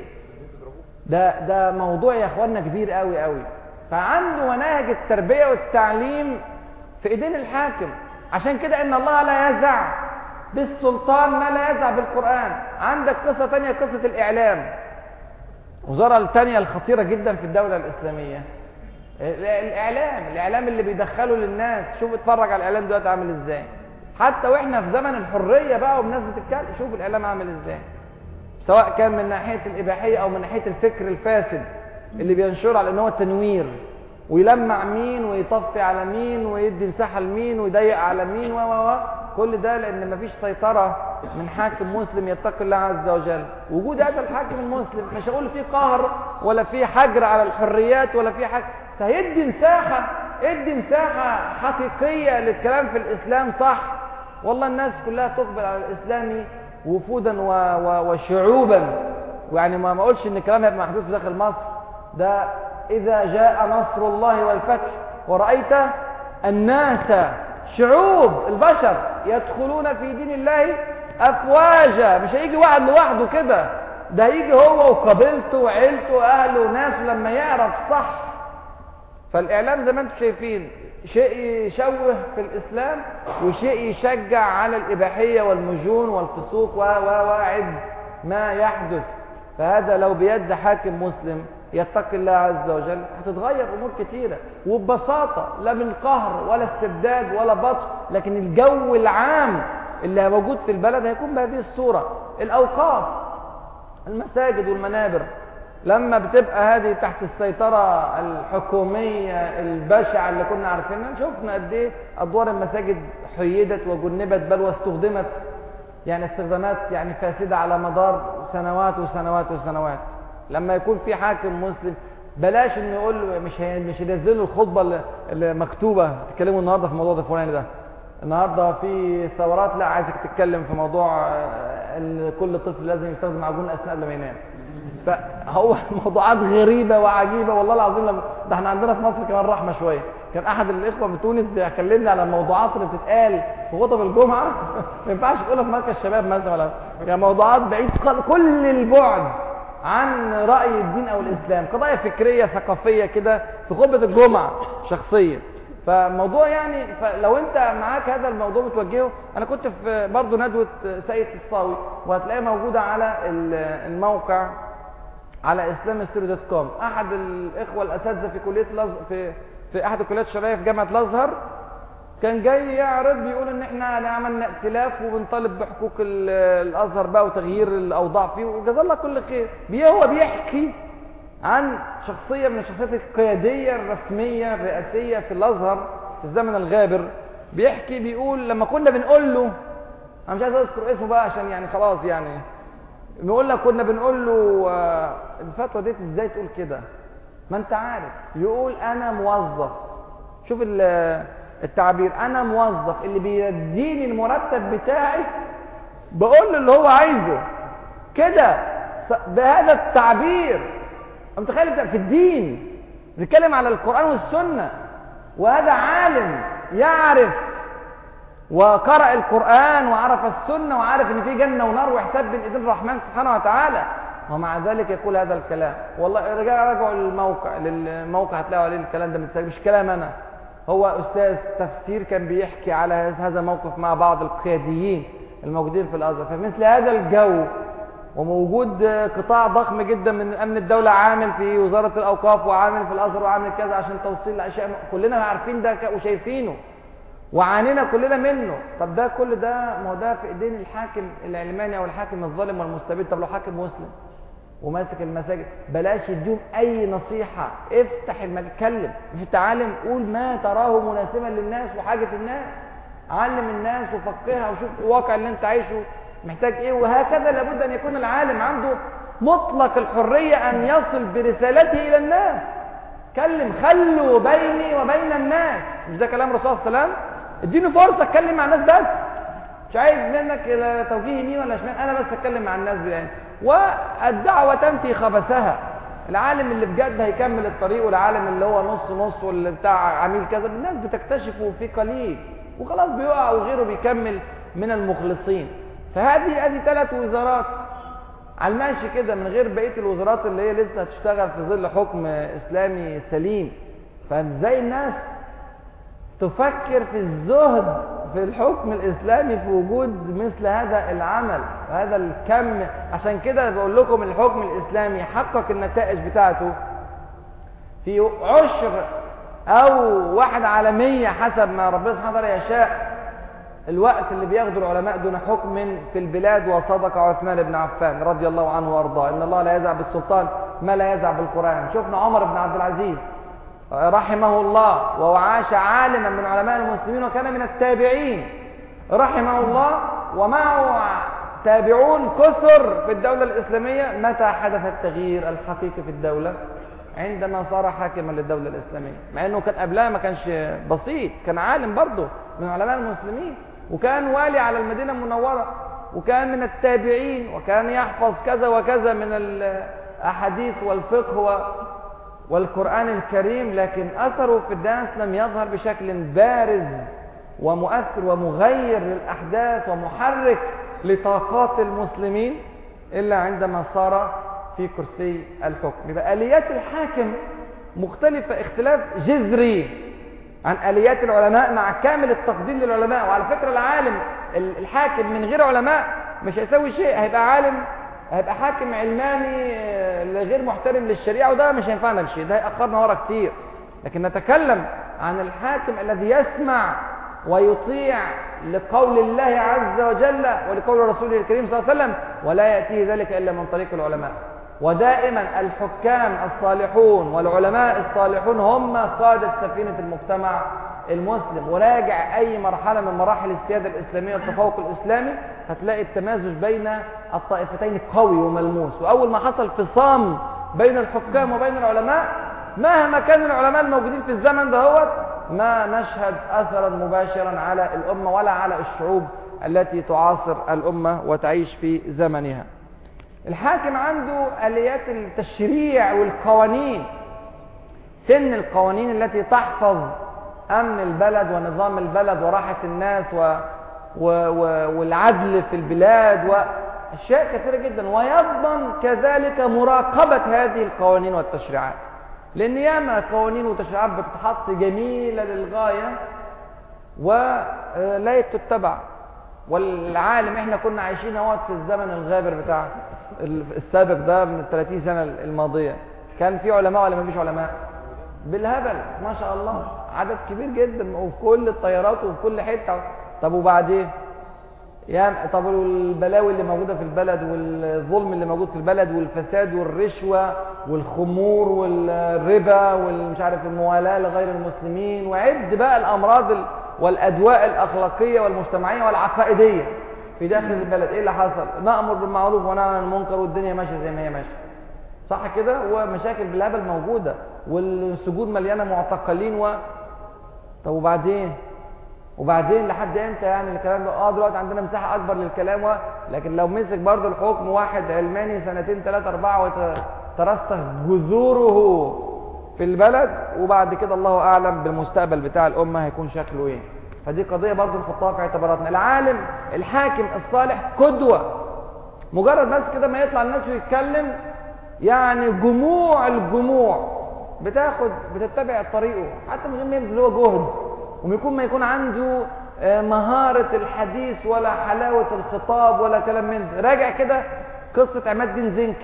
ده ده موضوع يا اخوانا كبير قوي قوي فعنده مناهج التربيه والتعليم في ايدين الحاكم عشان كده ان الله لا يزع بالسلطان ما لا يزع بالقران عندك قصه تانية قصه الاعلام وزاره الثانيه الخطيره جدا في الدوله الاسلاميه الاعلام الاعلام اللي بيدخله للناس شوف اتفرج على الاعلام دلوقتي عامل ازاي حتى واحنا في زمن الحريه بقى والناس بتتكلم شوف الاعلام عامل ازاي سواء كان من ناحيه الاباحيه او من ناحيه الفكر الفاسد اللي بينشر على ان هو تنوير ويلمع مين ويطفي على مين ويدي مساحه لمين ويضيق على مين و و و كل ده لان مفيش سيطره من حاكم مسلم يتقي الله عز وجل وجود هذا الحاكم المسلم مش هقول فيه قهر ولا فيه حجر على الحريات ولا فيه حاجه هيدي مساحه ادي مساحه حقيقيه للكلام في الاسلام صح والله الناس كلها تقبل على الاسلام وفودا و و وشعوبا ويعني ما ما اقولش ان الكلام هيبقى محدود في داخل مصر ده اذا جاء نصر الله والفتح ورايت الناس شعوب البشر يدخلون في دين الله افواجا مش هيجي واحد لوحده كده ده هيجي هو وقبيلته وعيلته واهله وناسه لما يعرف صح فالاعلام زي ما انتم شايفين شيء يشوه في الاسلام وشيء يشجع على الاباحيه والمجون والفسوق و و وعد ما يحدث فهذا لو بيد حاكم مسلم يتقي الله عز وجل هتتغير امور كتيره وببساطه لا من قهر ولا استبداد ولا بطش لكن الجو العام اللي موجود في البلد هيكون بهذه الصوره الاوقاف المساجد والمنابر لما بتبقى هذه تحت السيطرة الحكومية البشعة اللي كنا عارفينها شفنا قد ايه أدوار المساجد حيدت وجنبت بل واستخدمت يعني استخدامات يعني فاسدة على مدار سنوات وسنوات وسنوات لما يكون في حاكم مسلم بلاش انه يقول مش هي مش ينزل له الخطبه اللي- اللي مكتوبه تتكلموا النهارده في الموضوع ده الفلاني ده النهارده في ثورات لا عايزك تتكلم في موضوع آه، ان كل طفل لازم يستخدم معجون الاسنان قبل ما ينام فهو موضوعات غريبه وعجيبه والله العظيم لما ده احنا عندنا في مصر كمان رحمه شويه كان احد الاخوه من تونس بيكلمني على الموضوعات اللي بتتقال في خطب الجمعه ما ينفعش تقولها في مركز شباب مثلا ولا يعني موضوعات بعيد قل- كل البعد عن راي الدين او الاسلام قضايا فكريه ثقافيه كده في خطبه الجمعه شخصيا فموضوع يعني فلو انت معاك هذا الموضوع بتوجهه انا كنت في برضه ندوه سيد الصاوي وهتلاقيها موجوده على ال- الموقع على اسلام ستوري دوت كوم احد الاخوه الاساتذه في كليه لز... في في احد الكليات الشرعيه في جامعه الازهر كان جاي يعرض بيقول ان احنا عملنا ائتلاف وبنطالب بحقوق ال- الازهر بقى وتغيير الاوضاع فيه وجزاه الله كل خير بي هو بيحكي عن شخصيه من الشخصيات القياديه الرسميه الرئاسيه في الازهر في الزمن الغابر بيحكي بيقول لما كنا بنقول له انا مش عايز اذكر اسمه بقى عشان يعني خلاص يعني نقول لك كنا بنقول له آه، الفتوى ديت ازاي تقول كده ما انت عارف يقول انا موظف شوف ال- التعبير انا موظف اللي بيديني المرتب بتاعي بقول له اللي هو عايزه كده س- بهذا التعبير انت متخيل في الدين بيتكلم على القران والسنه وهذا عالم يعرف وقرأ القرآن وعرف السنة وعارف ان في جنة ونار وحساب بين ايدين الرحمن سبحانه وتعالى ومع ذلك يقول هذا الكلام والله رجع رجعوا للموقع للموقع هتلاقوا عليه الكلام ده متسجل مش كلام انا هو استاذ تفسير كان بيحكي على هذا الموقف مع بعض القياديين الموجودين في الازهر فمثل هذا الجو وموجود قطاع ضخم جدا من امن الدوله عامل في وزاره الاوقاف وعامل في الازهر وعامل كذا عشان توصيل لاشياء كلنا عارفين ده ك- وشايفينه وعانينا كلنا منه طب ده كل ده ما هو ده في ايدين الحاكم العلماني او الحاكم الظالم والمستبد طب لو حاكم مسلم وماسك المساجد بلاش يديهم اي نصيحه افتح المجال اتكلم في التعالم قول ما تراه مناسبا للناس وحاجه الناس علم الناس وفقهها وشوف الواقع اللي انت عايشه محتاج ايه وهكذا لابد ان يكون العالم عنده مطلق الحريه ان يصل برسالته الى الناس كلم خلوا بيني وبين الناس مش ده كلام الرسول صلى الله عليه وسلم اديني فرصه اتكلم مع الناس بس مش عايز منك الى توجيه يمين ولا شمال انا بس اتكلم مع الناس بالعلم والدعوه تنفي خبثها العالم اللي بجد هيكمل الطريق والعالم اللي هو نص نص واللي بتاع عميل كذا الناس بتكتشفه في قليل وخلاص بيقع وغيره بيكمل من المخلصين فهذه ادي ثلاث وزارات على الماشي كده من غير بقيه الوزارات اللي هي لسه هتشتغل في ظل حكم اسلامي سليم فازاي الناس تفكر في الزهد في الحكم الاسلامي في وجود مثل هذا العمل وهذا الكم عشان كده بقول لكم الحكم الاسلامي حقق النتائج بتاعته في عشر او واحد على مية حسب ما ربنا سبحانه وتعالى يشاء الوقت اللي بياخده العلماء دون حكم في البلاد وصدق عثمان بن عفان رضي الله عنه وارضاه ان الله لا يزع بالسلطان ما لا يزع بالقرآن شفنا عمر بن عبد العزيز رحمه الله وعاش عالما من علماء المسلمين وكان من التابعين رحمه الله ومعه تابعون كثر في الدولة الإسلامية متى حدث التغيير الحقيقي في الدولة عندما صار حاكما للدولة الإسلامية مع أنه كان قبلها ما كانش بسيط كان عالم برضه من علماء المسلمين وكان والي على المدينة المنورة وكان من التابعين وكان يحفظ كذا وكذا من الأحاديث والفقه والقرآن الكريم لكن أثره في الناس لم يظهر بشكل بارز ومؤثر ومغير للأحداث ومحرك لطاقات المسلمين إلا عندما صار في كرسي الحكم يبقى آليات الحاكم مختلفة اختلاف جذري عن آليات العلماء مع كامل التقدير للعلماء وعلى فكرة العالم الحاكم من غير علماء مش هيسوي شيء هيبقى عالم هيبقى حاكم علماني غير محترم للشريعة وده مش هينفعنا بشيء ده هيأخرنا ورا كتير لكن نتكلم عن الحاكم الذي يسمع ويطيع لقول الله عز وجل ولقول رسوله الكريم صلى الله عليه وسلم ولا يأتيه ذلك إلا من طريق العلماء ودائما الحكام الصالحون والعلماء الصالحون هم قادة سفينة المجتمع المسلم وراجع أي مرحلة من مراحل السيادة الإسلامية والتفوق الإسلامي هتلاقي التمازج بين الطائفتين قوي وملموس وأول ما حصل فصام بين الحكام وبين العلماء مهما كان العلماء الموجودين في الزمن دهوت ما نشهد أثرا مباشرا على الأمة ولا على الشعوب التي تعاصر الأمة وتعيش في زمنها الحاكم عنده آليات التشريع والقوانين سن القوانين التي تحفظ أمن البلد ونظام البلد وراحة الناس و... و... و... والعدل في البلاد وأشياء كثيرة جدا ويضمن كذلك مراقبة هذه القوانين والتشريعات لأن ياما قوانين وتشريعات بتتحط جميلة للغاية ولا تتبع والعالم احنا كنا عايشين اهوت في الزمن الغابر بتاع السابق ده من 30 سنة الماضية كان في علماء ولا ما فيش علماء بالهبل ما شاء الله عدد كبير جدا وفي كل الطيارات وفي كل حتة طب وبعدين يا طب والبلاوي اللي موجودة في البلد والظلم اللي موجود في البلد والفساد والرشوة والخمور والربا والمش عارف الموالاة لغير المسلمين وعد بقى الأمراض والأدواء الأخلاقية والمجتمعية والعقائدية في داخل البلد ايه اللي حصل نأمر بالمعروف وننهى عن المنكر والدنيا ماشية زي ما هي ماشية صح كده ومشاكل بالهبل موجودة والسجود مليانة معتقلين و طب وبعدين وبعدين لحد امتى يعني الكلام ده اه دلوقتي عندنا مساحه اكبر للكلام و... لكن لو مسك برضه الحكم واحد علماني سنتين ثلاثه اربعه وترسخ جذوره في البلد وبعد كده الله اعلم بالمستقبل بتاع الامه هيكون شكله ايه فدي قضيه برضه نحطها في اعتباراتنا العالم الحاكم الصالح قدوه مجرد بس كده ما يطلع الناس ويتكلم يعني جموع الجموع بتاخد بتتبع طريقه حتى من غير ما يبذل هو جهد ويكون ما يكون عنده مهارة الحديث ولا حلاوة الخطاب ولا كلام من ده راجع كده قصة عماد الدين زنكي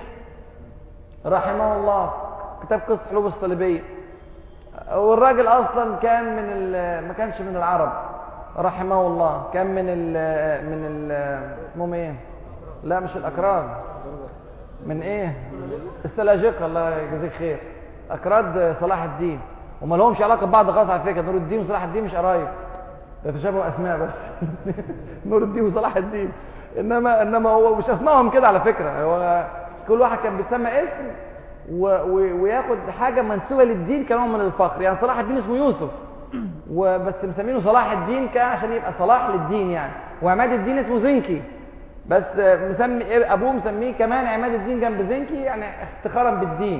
رحمه الله كتاب قصة حلوب الصليبية والراجل أصلا كان من ما كانش من العرب رحمه الله كان من ال من ال اسمهم ايه لا مش الأكراد من ايه السلاجقة الله يجزيك خير أكراد صلاح الدين وما لهمش علاقه ببعض خالص على فكره نور الدين وصلاح الدين مش قرايب ده تشابه اسماء بس نور الدين وصلاح الدين انما انما هو مش اسمائهم كده على فكره هو كل واحد كان بيتسمى اسم و... و... وياخد حاجه منسوبه للدين كنوع من الفخر يعني صلاح الدين اسمه يوسف وبس مسمينه صلاح الدين كان عشان يبقى صلاح للدين يعني وعماد الدين اسمه زنكي بس مسمي ابوه مسميه كمان عماد الدين جنب زنكي يعني افتخارا بالدين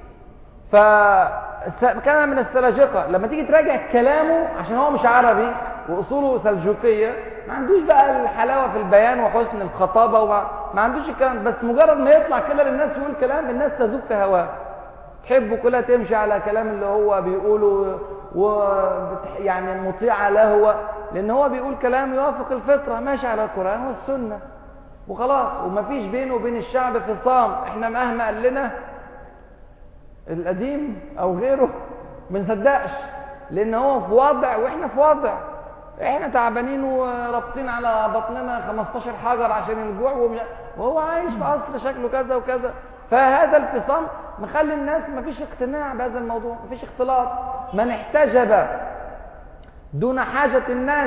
فكان من السلاجقه لما تيجي تراجع كلامه عشان هو مش عربي واصوله سلجوقيه ما عندوش بقى الحلاوه في البيان وحسن الخطابه وما ما عندوش الكلام بس مجرد ما يطلع كده للناس يقول كلام الناس تذوب في هواه تحبه كلها تمشي على كلام اللي هو بيقوله و يعني مطيعه له هو لان هو بيقول كلام يوافق الفطره ماشي على القران والسنه وخلاص ومفيش بينه وبين الشعب فصام احنا مهما قال لنا القديم او غيره ما نصدقش لان هو في وضع واحنا في وضع احنا تعبانين ورابطين على بطننا 15 حجر عشان الجوع وهو عايش في قصر شكله كذا وكذا فهذا الفصام مخلي الناس مفيش اقتناع بهذا الموضوع مفيش اختلاط من احتجب دون حاجة الناس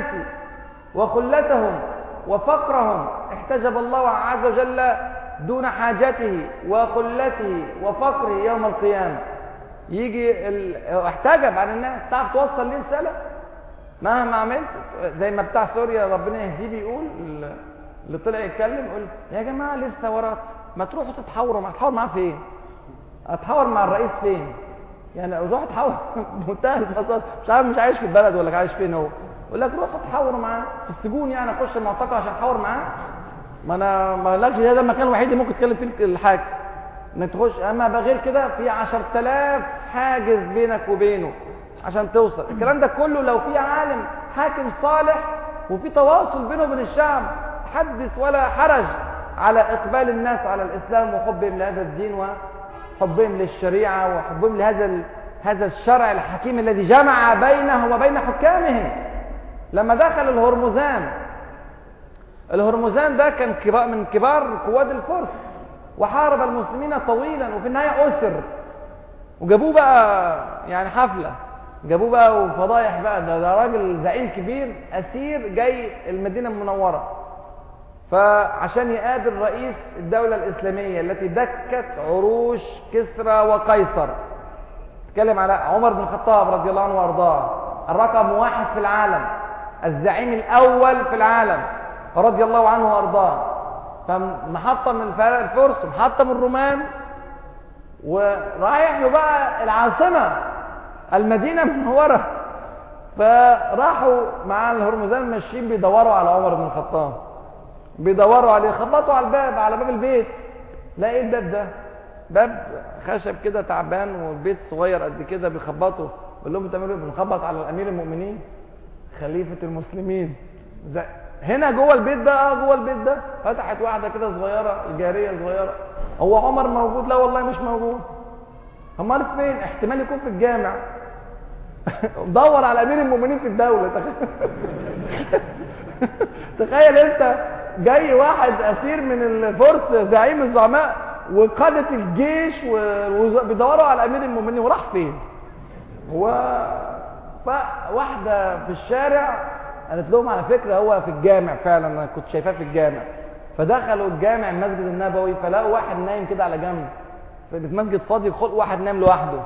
وخلتهم وفقرهم احتجب الله عز وجل دون حاجته وخلته وفقره يوم القيامة يجي ال... احتجب عن الناس تعرف توصل ليه رسالة مهما عملت زي ما بتاع سوريا ربنا يهديه بيقول اللي طلع يتكلم يقول يا جماعة ليه الثورات ما تروحوا تتحاوروا ما تتحاور معاه فين اتحاور مع الرئيس فين يعني روح اتحاور بمنتهى البساطه مش عارف مش عايش في البلد ولا عايش فين هو يقول لك روح اتحاوروا معاه في السجون يعني اخش المعتقل عشان اتحاور معاه ما انا ما لكش ده المكان الوحيد اللي ممكن تتكلم فيه الحاجه انك تخش اما بغير كده في 10000 حاجز بينك وبينه عشان توصل الكلام ده كله لو في عالم حاكم صالح وفي تواصل بينه وبين الشعب حدث ولا حرج على اقبال الناس على الاسلام وحبهم لهذا الدين وحبهم للشريعه وحبهم لهذا هذا الشرع الحكيم الذي جمع بينه وبين حكامهم لما دخل الهرمزان الهرمزان ده كان كبار من كبار قواد الفرس وحارب المسلمين طويلا وفي النهايه اسر وجابوه بقى يعني حفله جابوه بقى وفضايح بقى ده, ده راجل زعيم كبير اسير جاي المدينه المنوره فعشان يقابل رئيس الدولة الإسلامية التي دكت عروش كسرى وقيصر تكلم على عمر بن الخطاب رضي الله عنه وارضاه الرقم واحد في العالم الزعيم الأول في العالم رضي الله عنه وارضاه فمحطة من الفرس ومحطة من الرومان ورايح له بقى العاصمة المدينة المنورة فراحوا مع الهرمزان ماشيين بيدوروا على عمر بن الخطاب بيدوروا عليه خبطوا على الباب على باب البيت لا ايه الباب ده باب خشب كده تعبان والبيت صغير قد كده بيخبطوا بقول لهم بتعملوا ايه بنخبط على الامير المؤمنين خليفه المسلمين زي هنا جوه البيت ده اه جوه البيت ده فتحت واحده كده صغيره الجاريه صغيره هو عمر موجود لا والله مش موجود امال فين احتمال يكون في الجامع دور على امير المؤمنين في الدوله تخيل انت جاي واحد اسير من الفرس زعيم الزعماء وقادة الجيش وبيدوروا على امير المؤمنين وراح فين هو فواحدة في الشارع قالت لهم على فكرة هو في الجامع فعلا انا كنت شايفاه في الجامع فدخلوا الجامع المسجد النبوي فلقوا واحد نايم كده على جنب في المسجد فاضي خلق واحد نايم لوحده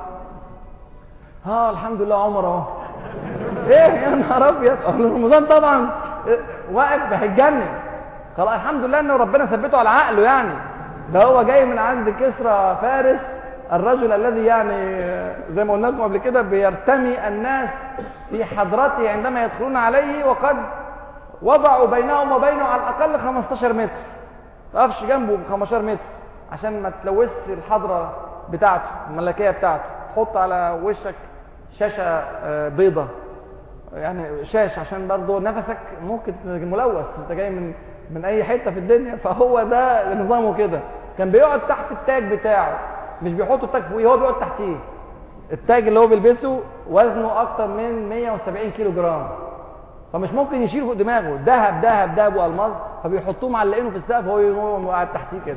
ها الحمد لله عمر اهو ايه يا نهار ابيض رمضان طبعا واقف هيتجنن خلاص الحمد لله ان ربنا ثبته على عقله يعني ده هو جاي من عند كسرى فارس الرجل الذي يعني زي ما قلنا لكم قبل كده بيرتمي الناس في حضرته عندما يدخلون عليه وقد وضعوا بينهم وبينه على الاقل 15 متر ما تقفش جنبه ب 15 متر عشان ما تلوثش الحضره بتاعته الملكيه بتاعته تحط على وشك شاشه بيضه يعني شاش عشان برضه نفسك ممكن ملوث انت جاي من من اي حته في الدنيا فهو ده نظامه كده كان بيقعد تحت التاج بتاعه مش بيحطوا التاج فوقيه هو بيقعد تحتيه التاج اللي هو بيلبسه وزنه اكتر من 170 كيلو جرام فمش ممكن يشيل فوق دماغه ذهب ذهب ذهب والماس فبيحطوه معلقينه في السقف وهو قاعد تحتيه كده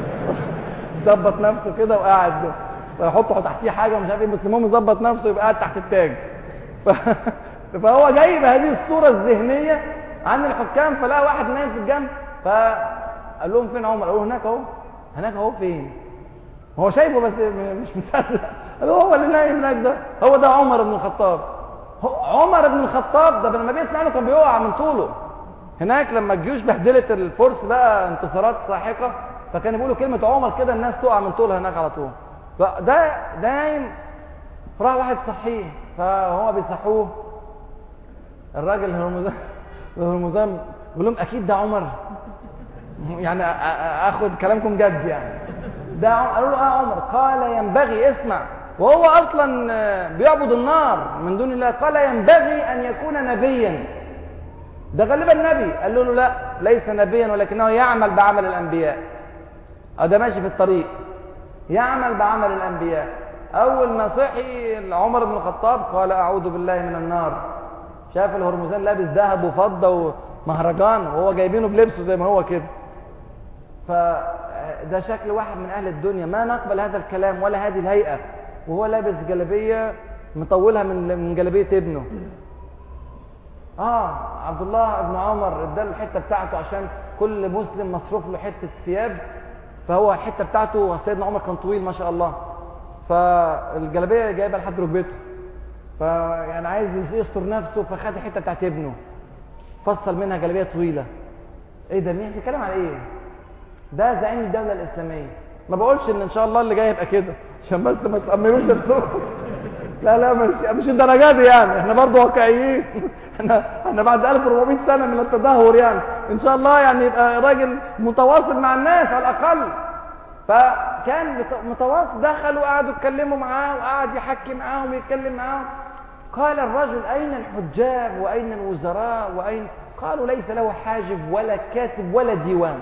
ظبط نفسه كده وقاعد فيحطوا تحتيه حاجه مش عارف ايه بس المهم يظبط نفسه يبقى قاعد تحت التاج ف... فهو جاي بهذه الصوره الذهنيه عن الحكام فلقى واحد نايم في الجنب فقال لهم فين عمر قالوا هناك اهو هناك اهو فين هو شايفه بس مش مصدق قالوا هو اللي نايم هناك ده هو ده عمر بن الخطاب عمر بن الخطاب ده لما بيسمع له كان بيقع من طوله هناك لما الجيوش بهدلت الفرس بقى انتصارات ساحقه فكانوا بيقولوا كلمه عمر كده الناس تقع من طولها هناك على طول ده ده نايم راح واحد صحيه فهو بيصحوه الراجل الهرمزان الهرمزان بيقول لهم اكيد ده عمر يعني اخد كلامكم جد يعني ده عمر قالوا له اه عمر قال ينبغي اسمع وهو اصلا بيعبد النار من دون الله قال ينبغي ان يكون نبيا ده غالبا نبي قال له لا ليس نبيا ولكنه يعمل بعمل الانبياء اه ده ماشي في الطريق يعمل بعمل الانبياء اول ما صحي عمر بن الخطاب قال اعوذ بالله من النار شاف الهرمزان لابس ذهب وفضه ومهرجان وهو جايبينه بلبسه زي ما هو كده ده شكل واحد من اهل الدنيا ما نقبل هذا الكلام ولا هذه الهيئه وهو لابس جلابيه مطولها من من جلابيه ابنه اه عبد الله بن عمر اداله الحته بتاعته عشان كل مسلم مصروف له حته ثياب فهو الحته بتاعته سيدنا عمر كان طويل ما شاء الله فالجلابيه جايبه لحد ركبته فيعني عايز يستر نفسه فخد الحته بتاعت ابنه فصل منها جلابيه طويله ايه ده مين بيتكلم على ايه ده زعيم الدوله الاسلاميه ما بقولش ان ان شاء الله اللي جاي يبقى كده عشان بس ما تأمنوش نفسكم لا لا مش مش الدرجات دي يعني احنا برضه واقعيين احنا احنا بعد 1400 سنه من التدهور يعني ان شاء الله يعني يبقى راجل متواصل مع الناس على الاقل فكان مت- متواصل دخلوا وقعدوا يتكلموا معاه وقعد يحكي معاهم ويتكلم معاهم قال الرجل اين الحجاب واين الوزراء واين قالوا ليس له حاجب ولا كاتب ولا ديوان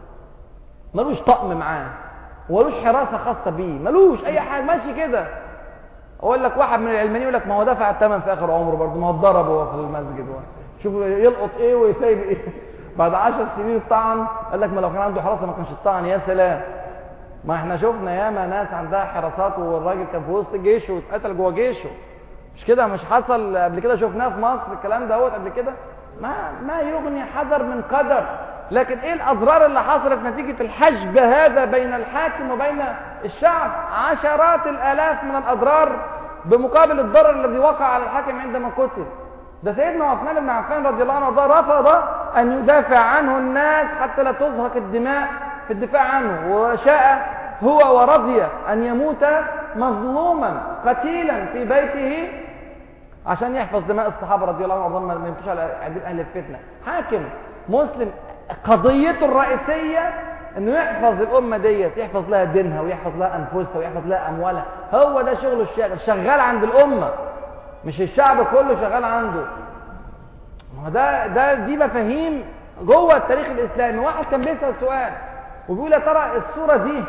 ملوش طقم معاه ولوش حراسه خاصه بيه ملوش اي حاجه ماشي كده اقول لك واحد من العلمانيين يقول لك ما هو دفع الثمن في اخر عمره برضه ما هو اتضرب هو في المسجد هو. شوف يلقط ايه ويسيب ايه بعد عشر سنين الطعن قال لك ما لو كان عنده حراسه ما كانش الطعن يا سلام ما احنا شفنا ياما ناس عندها حراسات والراجل كان في وسط جيشه واتقتل جوه جيشه مش كده مش حصل قبل كده شفناه في مصر الكلام دوت قبل كده ما ما يغني حذر من قدر لكن ايه الاضرار اللي حصلت نتيجه الحجب هذا بين الحاكم وبين الشعب عشرات الالاف من الاضرار بمقابل الضرر الذي وقع على الحاكم عندما قتل ده سيدنا عثمان بن عفان رضي الله عنه وارضاه رفض ان يدافع عنه الناس حتى لا تزهق الدماء في الدفاع عنه وشاء هو ورضي ان يموت مظلوما قتيلا في بيته عشان يحفظ دماء الصحابه رضي الله عنهم وارضاهم ما يمشوش على ايدين اهل الفتنه حاكم مسلم قضيته الرئيسيه انه يحفظ الامه ديت يحفظ لها دينها ويحفظ لها انفسها ويحفظ لها اموالها هو ده شغله الشاغل شغال عند الامه مش الشعب كله شغال عنده ما هو ده ده دي مفاهيم جوه التاريخ الاسلامي واحد كان بيسال سؤال وبيقول يا ترى الصوره دي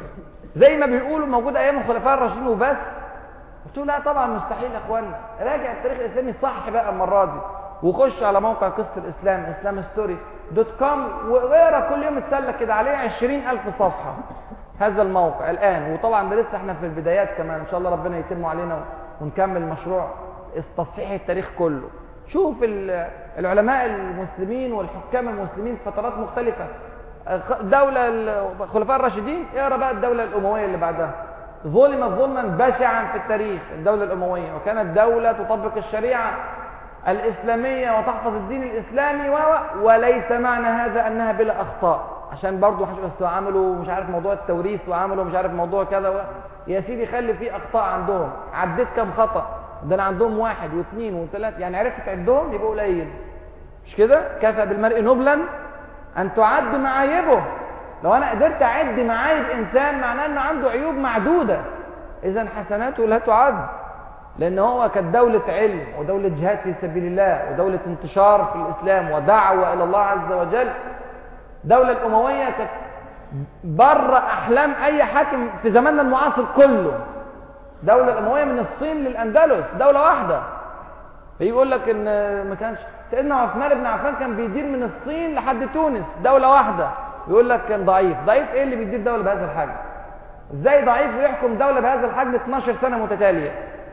زي ما بيقولوا موجوده ايام الخلفاء الراشدين وبس قلت له لا طبعا مستحيل يا اخوانا راجع التاريخ الاسلامي صح بقى المره دي وخش على موقع قصه الاسلام اسلام ستوري دوت كوم واقرا كل يوم اتسلك كده عليه 20000 صفحه هذا الموقع الان وطبعا ده لسه احنا في البدايات كمان ان شاء الله ربنا يتم علينا ونكمل مشروع تصحيح التاريخ كله شوف ال- العلماء المسلمين والحكام المسلمين في فترات مختلفه دولة الخلفاء الراشدين اقرا بقى الدولة الأموية اللي بعدها ظلمت ظلما بشعا في التاريخ الدولة الأموية وكانت دولة تطبق الشريعة الإسلامية وتحفظ الدين الإسلامي و و- وليس معنى هذا أنها بلا أخطاء عشان برضو محدش بس عملوا مش عارف موضوع التوريث وعملوا مش عارف موضوع كذا و... يا سيدي خلي فيه أخطاء عندهم عديت كم خطأ ده أنا عندهم واحد واثنين وثلاثة يعني عرفت تعدهم يبقوا قليل مش كده كفى بالمرء نبلا أن تعد معايبه لو أنا قدرت أعد معايب إنسان معناه أنه عنده عيوب معدودة إذا حسناته لا تعد لأن هو كانت دولة علم ودولة جهاد في سبيل الله ودولة انتشار في الإسلام ودعوة إلى الله عز وجل دولة الأموية كانت بره أحلام أي حاكم في زماننا المعاصر كله دولة الأموية من الصين للأندلس دولة واحدة فيقول لك ان ما كانش سيدنا عثمان بن عفان كان بيدير من الصين لحد تونس دولة واحدة يقول لك كان ضعيف ضعيف ايه اللي بيدير دولة بهذا الحجم ازاي ضعيف ويحكم دولة بهذا الحجم 12 سنة متتالية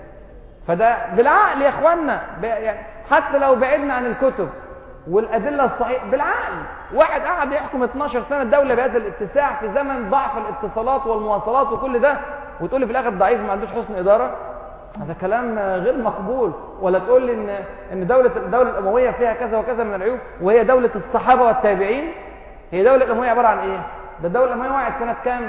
فده بالعقل يا اخوانا ب- يعني حتى لو بعدنا عن الكتب والادله الصحيحه بالعقل واحد قاعد يحكم 12 سنه دوله بهذا الاتساع في زمن ضعف الاتصالات والمواصلات وكل ده وتقول لي في الاخر ضعيف ما عندوش حسن اداره هذا كلام غير مقبول ولا تقول لي ان ان دوله الدوله الامويه فيها كذا وكذا من العيوب وهي دوله الصحابه والتابعين هي دوله الامويه عباره عن ايه ده الدوله الامويه وقعت سنه كام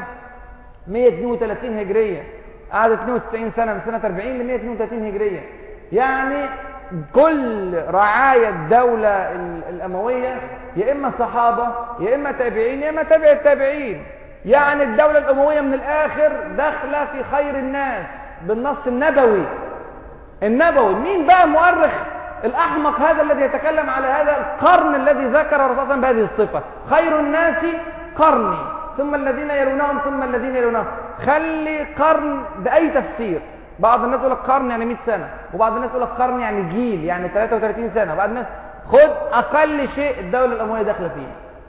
132 هجريه قعدت 92 سنه من سنه 40 ل 132 هجريه يعني كل رعايا الدولة ال- الأموية يا إما صحابة يا إما تابعين يا إما تابع التابعين يعني الدولة الأموية من الآخر داخلة في خير الناس بالنص النبوي النبوي مين بقى مؤرخ الأحمق هذا الذي يتكلم على هذا القرن الذي ذكر الرسول صلى الله عليه وسلم بهذه الصفة خير الناس قرني ثم الذين يلونهم ثم الذين يلونهم خلي قرن بأي تفسير بعض الناس يقول لك قرن يعني 100 سنة وبعض الناس يقول لك قرن يعني جيل يعني 33 سنة وبعض الناس خد أقل شيء الدولة الأموية داخلة فيه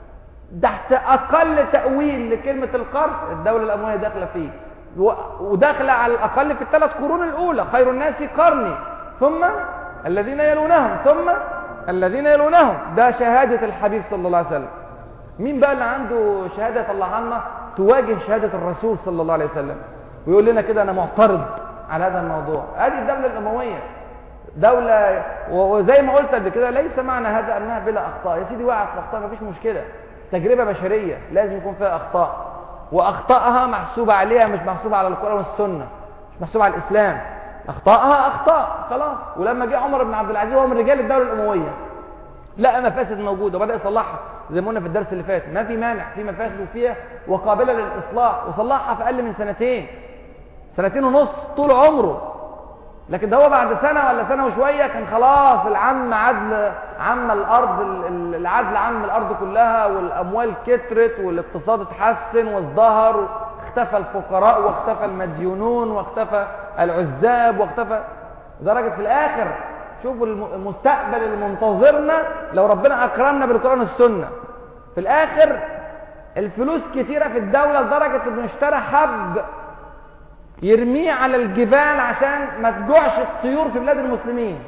تحت أقل تأويل لكلمة القرن الدولة الأموية داخلة فيه و- وداخلة على الأقل في الثلاث قرون الأولى خير الناس قرني ثم الذين يلونهم ثم الذين يلونهم ده شهادة الحبيب صلى الله عليه وسلم مين بقى اللي عنده شهادة يطلعها لنا تواجه شهادة الرسول صلى الله عليه وسلم ويقول لنا كده أنا معترض على هذا الموضوع هذه الدولة الأموية دولة و- وزي ما قلت قبل كده ليس معنى هذا أنها بلا أخطاء يا سيدي وقعت في أخطاء مفيش مشكلة تجربة بشرية لازم يكون فيها أخطاء وأخطائها محسوبة عليها مش محسوبة على القرآن والسنة مش محسوبة على الإسلام أخطائها أخطاء خلاص ولما جه عمر بن عبد العزيز وهو من رجال الدولة الأموية لقى مفاسد موجودة وبدأ يصلحها زي ما قلنا في الدرس اللي فات ما في مانع في مفاسد وفيها وقابلة للإصلاح وصلحها في أقل من سنتين سنتين ونص طول عمره لكن ده هو بعد سنة ولا سنة وشوية كان خلاص العم عدل عم الأرض ال- ال- العدل عم الأرض كلها والأموال كترت والاقتصاد اتحسن وازدهر واختفى الفقراء واختفى المديونون واختفى العزاب واختفى لدرجة في الآخر شوفوا الم- المستقبل اللي منتظرنا لو ربنا أكرمنا بالقرآن والسنة في الآخر الفلوس كتيرة في الدولة لدرجة انه اشترى حب يرميه على الجبال عشان ما تجوعش الطيور في بلاد المسلمين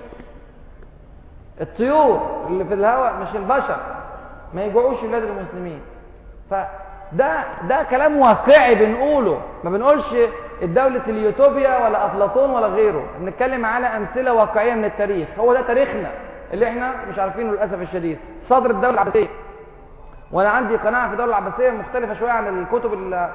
الطيور اللي في الهواء مش البشر ما يجوعوش في بلاد المسلمين فده ده كلام واقعي بنقوله ما بنقولش الدولة اليوتوبيا ولا أفلاطون ولا غيره بنتكلم على أمثلة واقعية من التاريخ هو ده تاريخنا اللي احنا مش عارفينه للأسف الشديد صدر الدولة العباسية وأنا عندي قناعة في الدولة العباسية مختلفة شوية عن الكتب اللي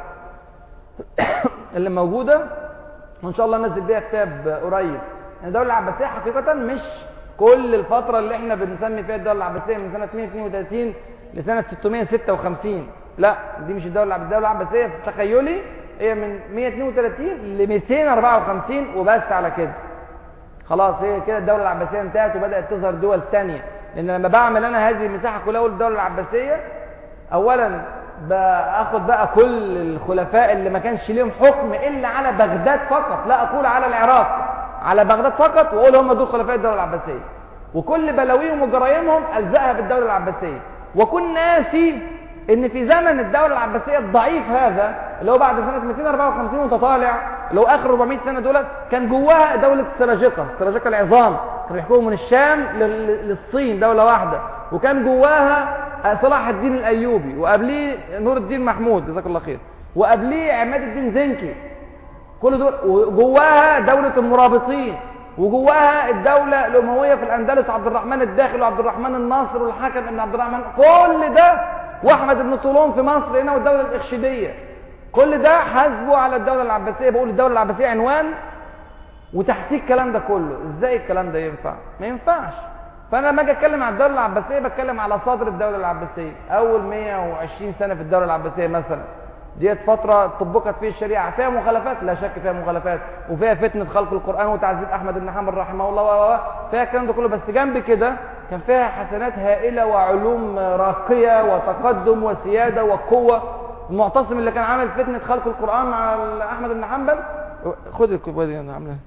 اللي موجودة وإن شاء الله ننزل بيها كتاب قريب يعني الدولة العباسية حقيقة مش كل الفترة اللي احنا بنسمي فيها الدولة العباسية من سنة 132 لسنة 656 لا دي مش الدولة العباسية الدولة العباسية في تخيلي هي من 132 ل 254 وبس على كده خلاص هي كده الدولة العباسية انتهت وبدأت تظهر دول تانية لأن لما بعمل أنا هذه المساحة كلها أقول الدولة العباسية أولا باخد بقى كل الخلفاء اللي ما كانش ليهم حكم إلا على بغداد فقط لا أقول على العراق على بغداد فقط وأقول هم دول خلفاء الدولة العباسية وكل بلاويهم وجرايمهم ألزقها بالدولة العباسية وكن ناسي ان في زمن الدولة العباسية الضعيف هذا اللي هو بعد سنة 254 وانت طالع اللي هو اخر 400 سنة دولت كان جواها دولة السلاجقة السلاجقة العظام كانوا يحكموا من الشام لل- للصين دولة واحدة وكان جواها صلاح الدين الايوبي وقبليه نور الدين محمود جزاك الله خير وقبليه عماد الدين زنكي كل دول وجواها دولة المرابطين وجواها الدولة الأموية في الأندلس عبد الرحمن الداخل وعبد الرحمن الناصر والحكم ابن عبد الرحمن كل ده وأحمد بن طولون في مصر هنا والدولة الإخشيدية كل ده حاسبه على الدولة العباسية بقول الدولة العباسية عنوان وتحتيه الكلام ده كله ازاي الكلام ده ينفع ما ينفعش فانا لما اجي اتكلم عن الدوله العباسيه بتكلم على صدر الدوله العباسيه اول 120 سنه في الدوله العباسيه مثلا ديت فترة طبقت فيه الشريعة فيها مخالفات لا شك فيها مخالفات وفيها فتنة خلق القرآن وتعذيب أحمد بن حنبل رحمه الله و- و- فيها الكلام ده كله بس جنب كده كان فيها حسنات هائلة وعلوم راقية وتقدم وسيادة وقوة المعتصم اللي كان عامل فتنة خلق القرآن مع أحمد بن حنبل خد الكوباية دي أنا عاملها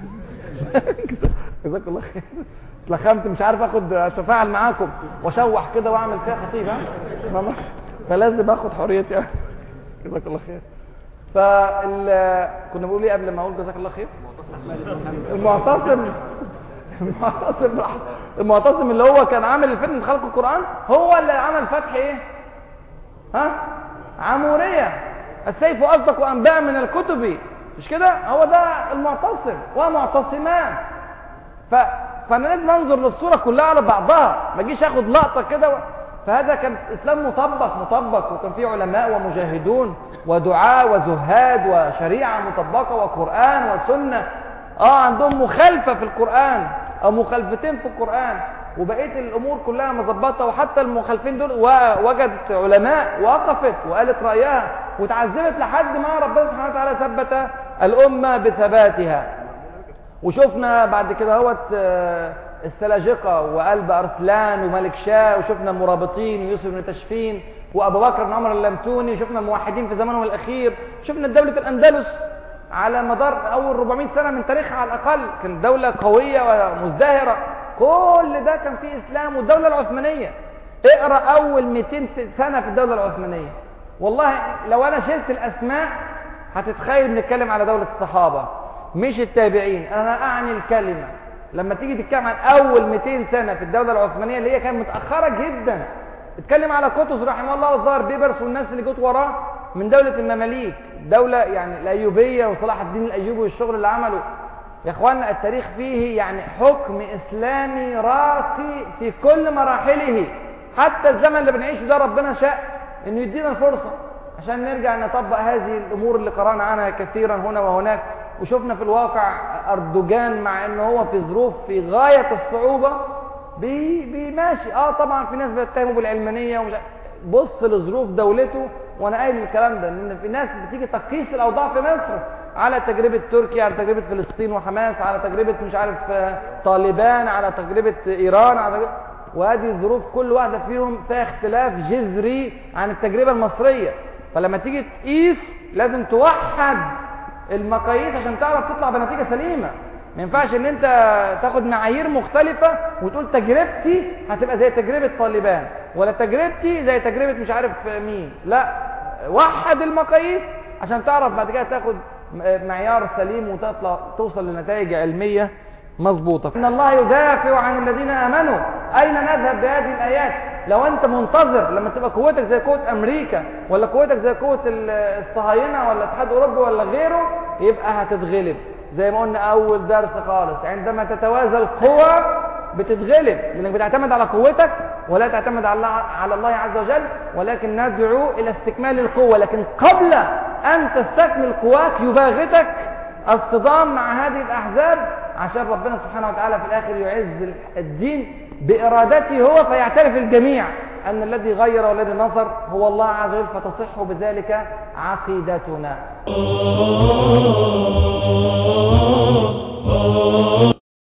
جزاك الله خير اتلخمت مش عارف اخد اتفاعل معاكم واشوح كده واعمل فيها خطيب ها ماما فلازم اخد حريتي جزاك الله خير فال كنا بنقول ايه قبل ما اقول جزاك الله خير المعتصم المعتصم المعتصم اللي هو كان عامل الفتنة خلق القرآن هو اللي عمل فتح ايه ها عمورية السيف أصدق أنباء من الكتب مش كده هو ده المعتصم ومعتصمان ف... فانا لازم انظر للصوره كلها على بعضها ما اجيش اخد لقطه كده و... فهذا كان اسلام مطبق مطبق وكان فيه علماء ومجاهدون ودعاء وزهاد وشريعه مطبقه وقران وسنه اه عندهم مخالفه في القران او مخالفتين في القران وبقيه الامور كلها مظبطه وحتى المخالفين دول و- وجدت علماء وقفت وقالت رايها وتعذبت لحد ما ربنا سبحانه وتعالى ثبت الامه بثباتها وشفنا بعد كده هوت آه، السلاجقة وقلب أرسلان وملك شاه وشفنا المرابطين ويوسف بن تشفين وأبو بكر بن عمر اللمتوني وشفنا الموحدين في زمانهم الأخير شفنا دولة الأندلس على مدار أول 400 سنة من تاريخها على الأقل كانت دولة قوية ومزدهرة كل ده كان فيه إسلام والدولة العثمانية اقرأ أول 200 سنة في الدولة العثمانية والله لو أنا شلت الأسماء هتتخيل بنتكلم على دولة الصحابة مش التابعين أنا أعني الكلمة لما تيجي تتكلم عن أول 200 سنة في الدولة العثمانية اللي هي كانت متأخرة جدا اتكلم على قطز رحمه الله والظاهر بيبرس والناس اللي جت وراه من دولة المماليك دولة يعني الأيوبية وصلاح الدين الأيوبي والشغل اللي عمله يا اخوانا التاريخ فيه يعني حكم إسلامي راقي في كل مراحله حتى الزمن اللي بنعيشه ده ربنا شاء انه يدينا الفرصة عشان نرجع نطبق هذه الامور اللي قرانا عنها كثيرا هنا وهناك وشفنا في الواقع اردوغان مع انه هو في ظروف في غاية الصعوبة بي بي ماشي اه طبعا في ناس بيتهموا بالعلمانية ومش بص لظروف دولته وانا قايل الكلام ده ان في ناس بتيجي تقيس الاوضاع في مصر على تجربة تركيا على تجربة فلسطين وحماس على تجربة مش عارف طالبان على تجربة ايران على تجربة وهذه الظروف كل واحدة فيهم فيها اختلاف جذري عن التجربة المصرية فلما تيجي تقيس لازم توحد المقاييس عشان تعرف تطلع بنتيجة سليمة ما ينفعش ان انت تاخد معايير مختلفة وتقول تجربتي هتبقى زي تجربة طالبان ولا تجربتي زي تجربة مش عارف مين لا وحد المقاييس عشان تعرف بعد كده تاخد معيار سليم وتطلع توصل لنتائج علمية مظبوطة إن الله يدافع عن الذين آمنوا أين نذهب بهذه الآيات لو أنت منتظر لما تبقى قوتك زي قوة أمريكا ولا قوتك زي قوة الصهاينة ولا الاتحاد الأوروبي ولا غيره يبقى هتتغلب زي ما قلنا أول درس خالص عندما تتوازى القوى بتتغلب لأنك بتعتمد على قوتك ولا تعتمد على الله, على الله عز وجل ولكن ندعو إلى استكمال القوة لكن قبل أن تستكمل قواك يباغتك الصدام مع هذه الأحزاب عشان ربنا سبحانه وتعالى في الآخر يعز الدين بإرادته هو فيعترف الجميع أن الذي غير والذي نصر هو الله عز وجل فتصح بذلك عقيدتنا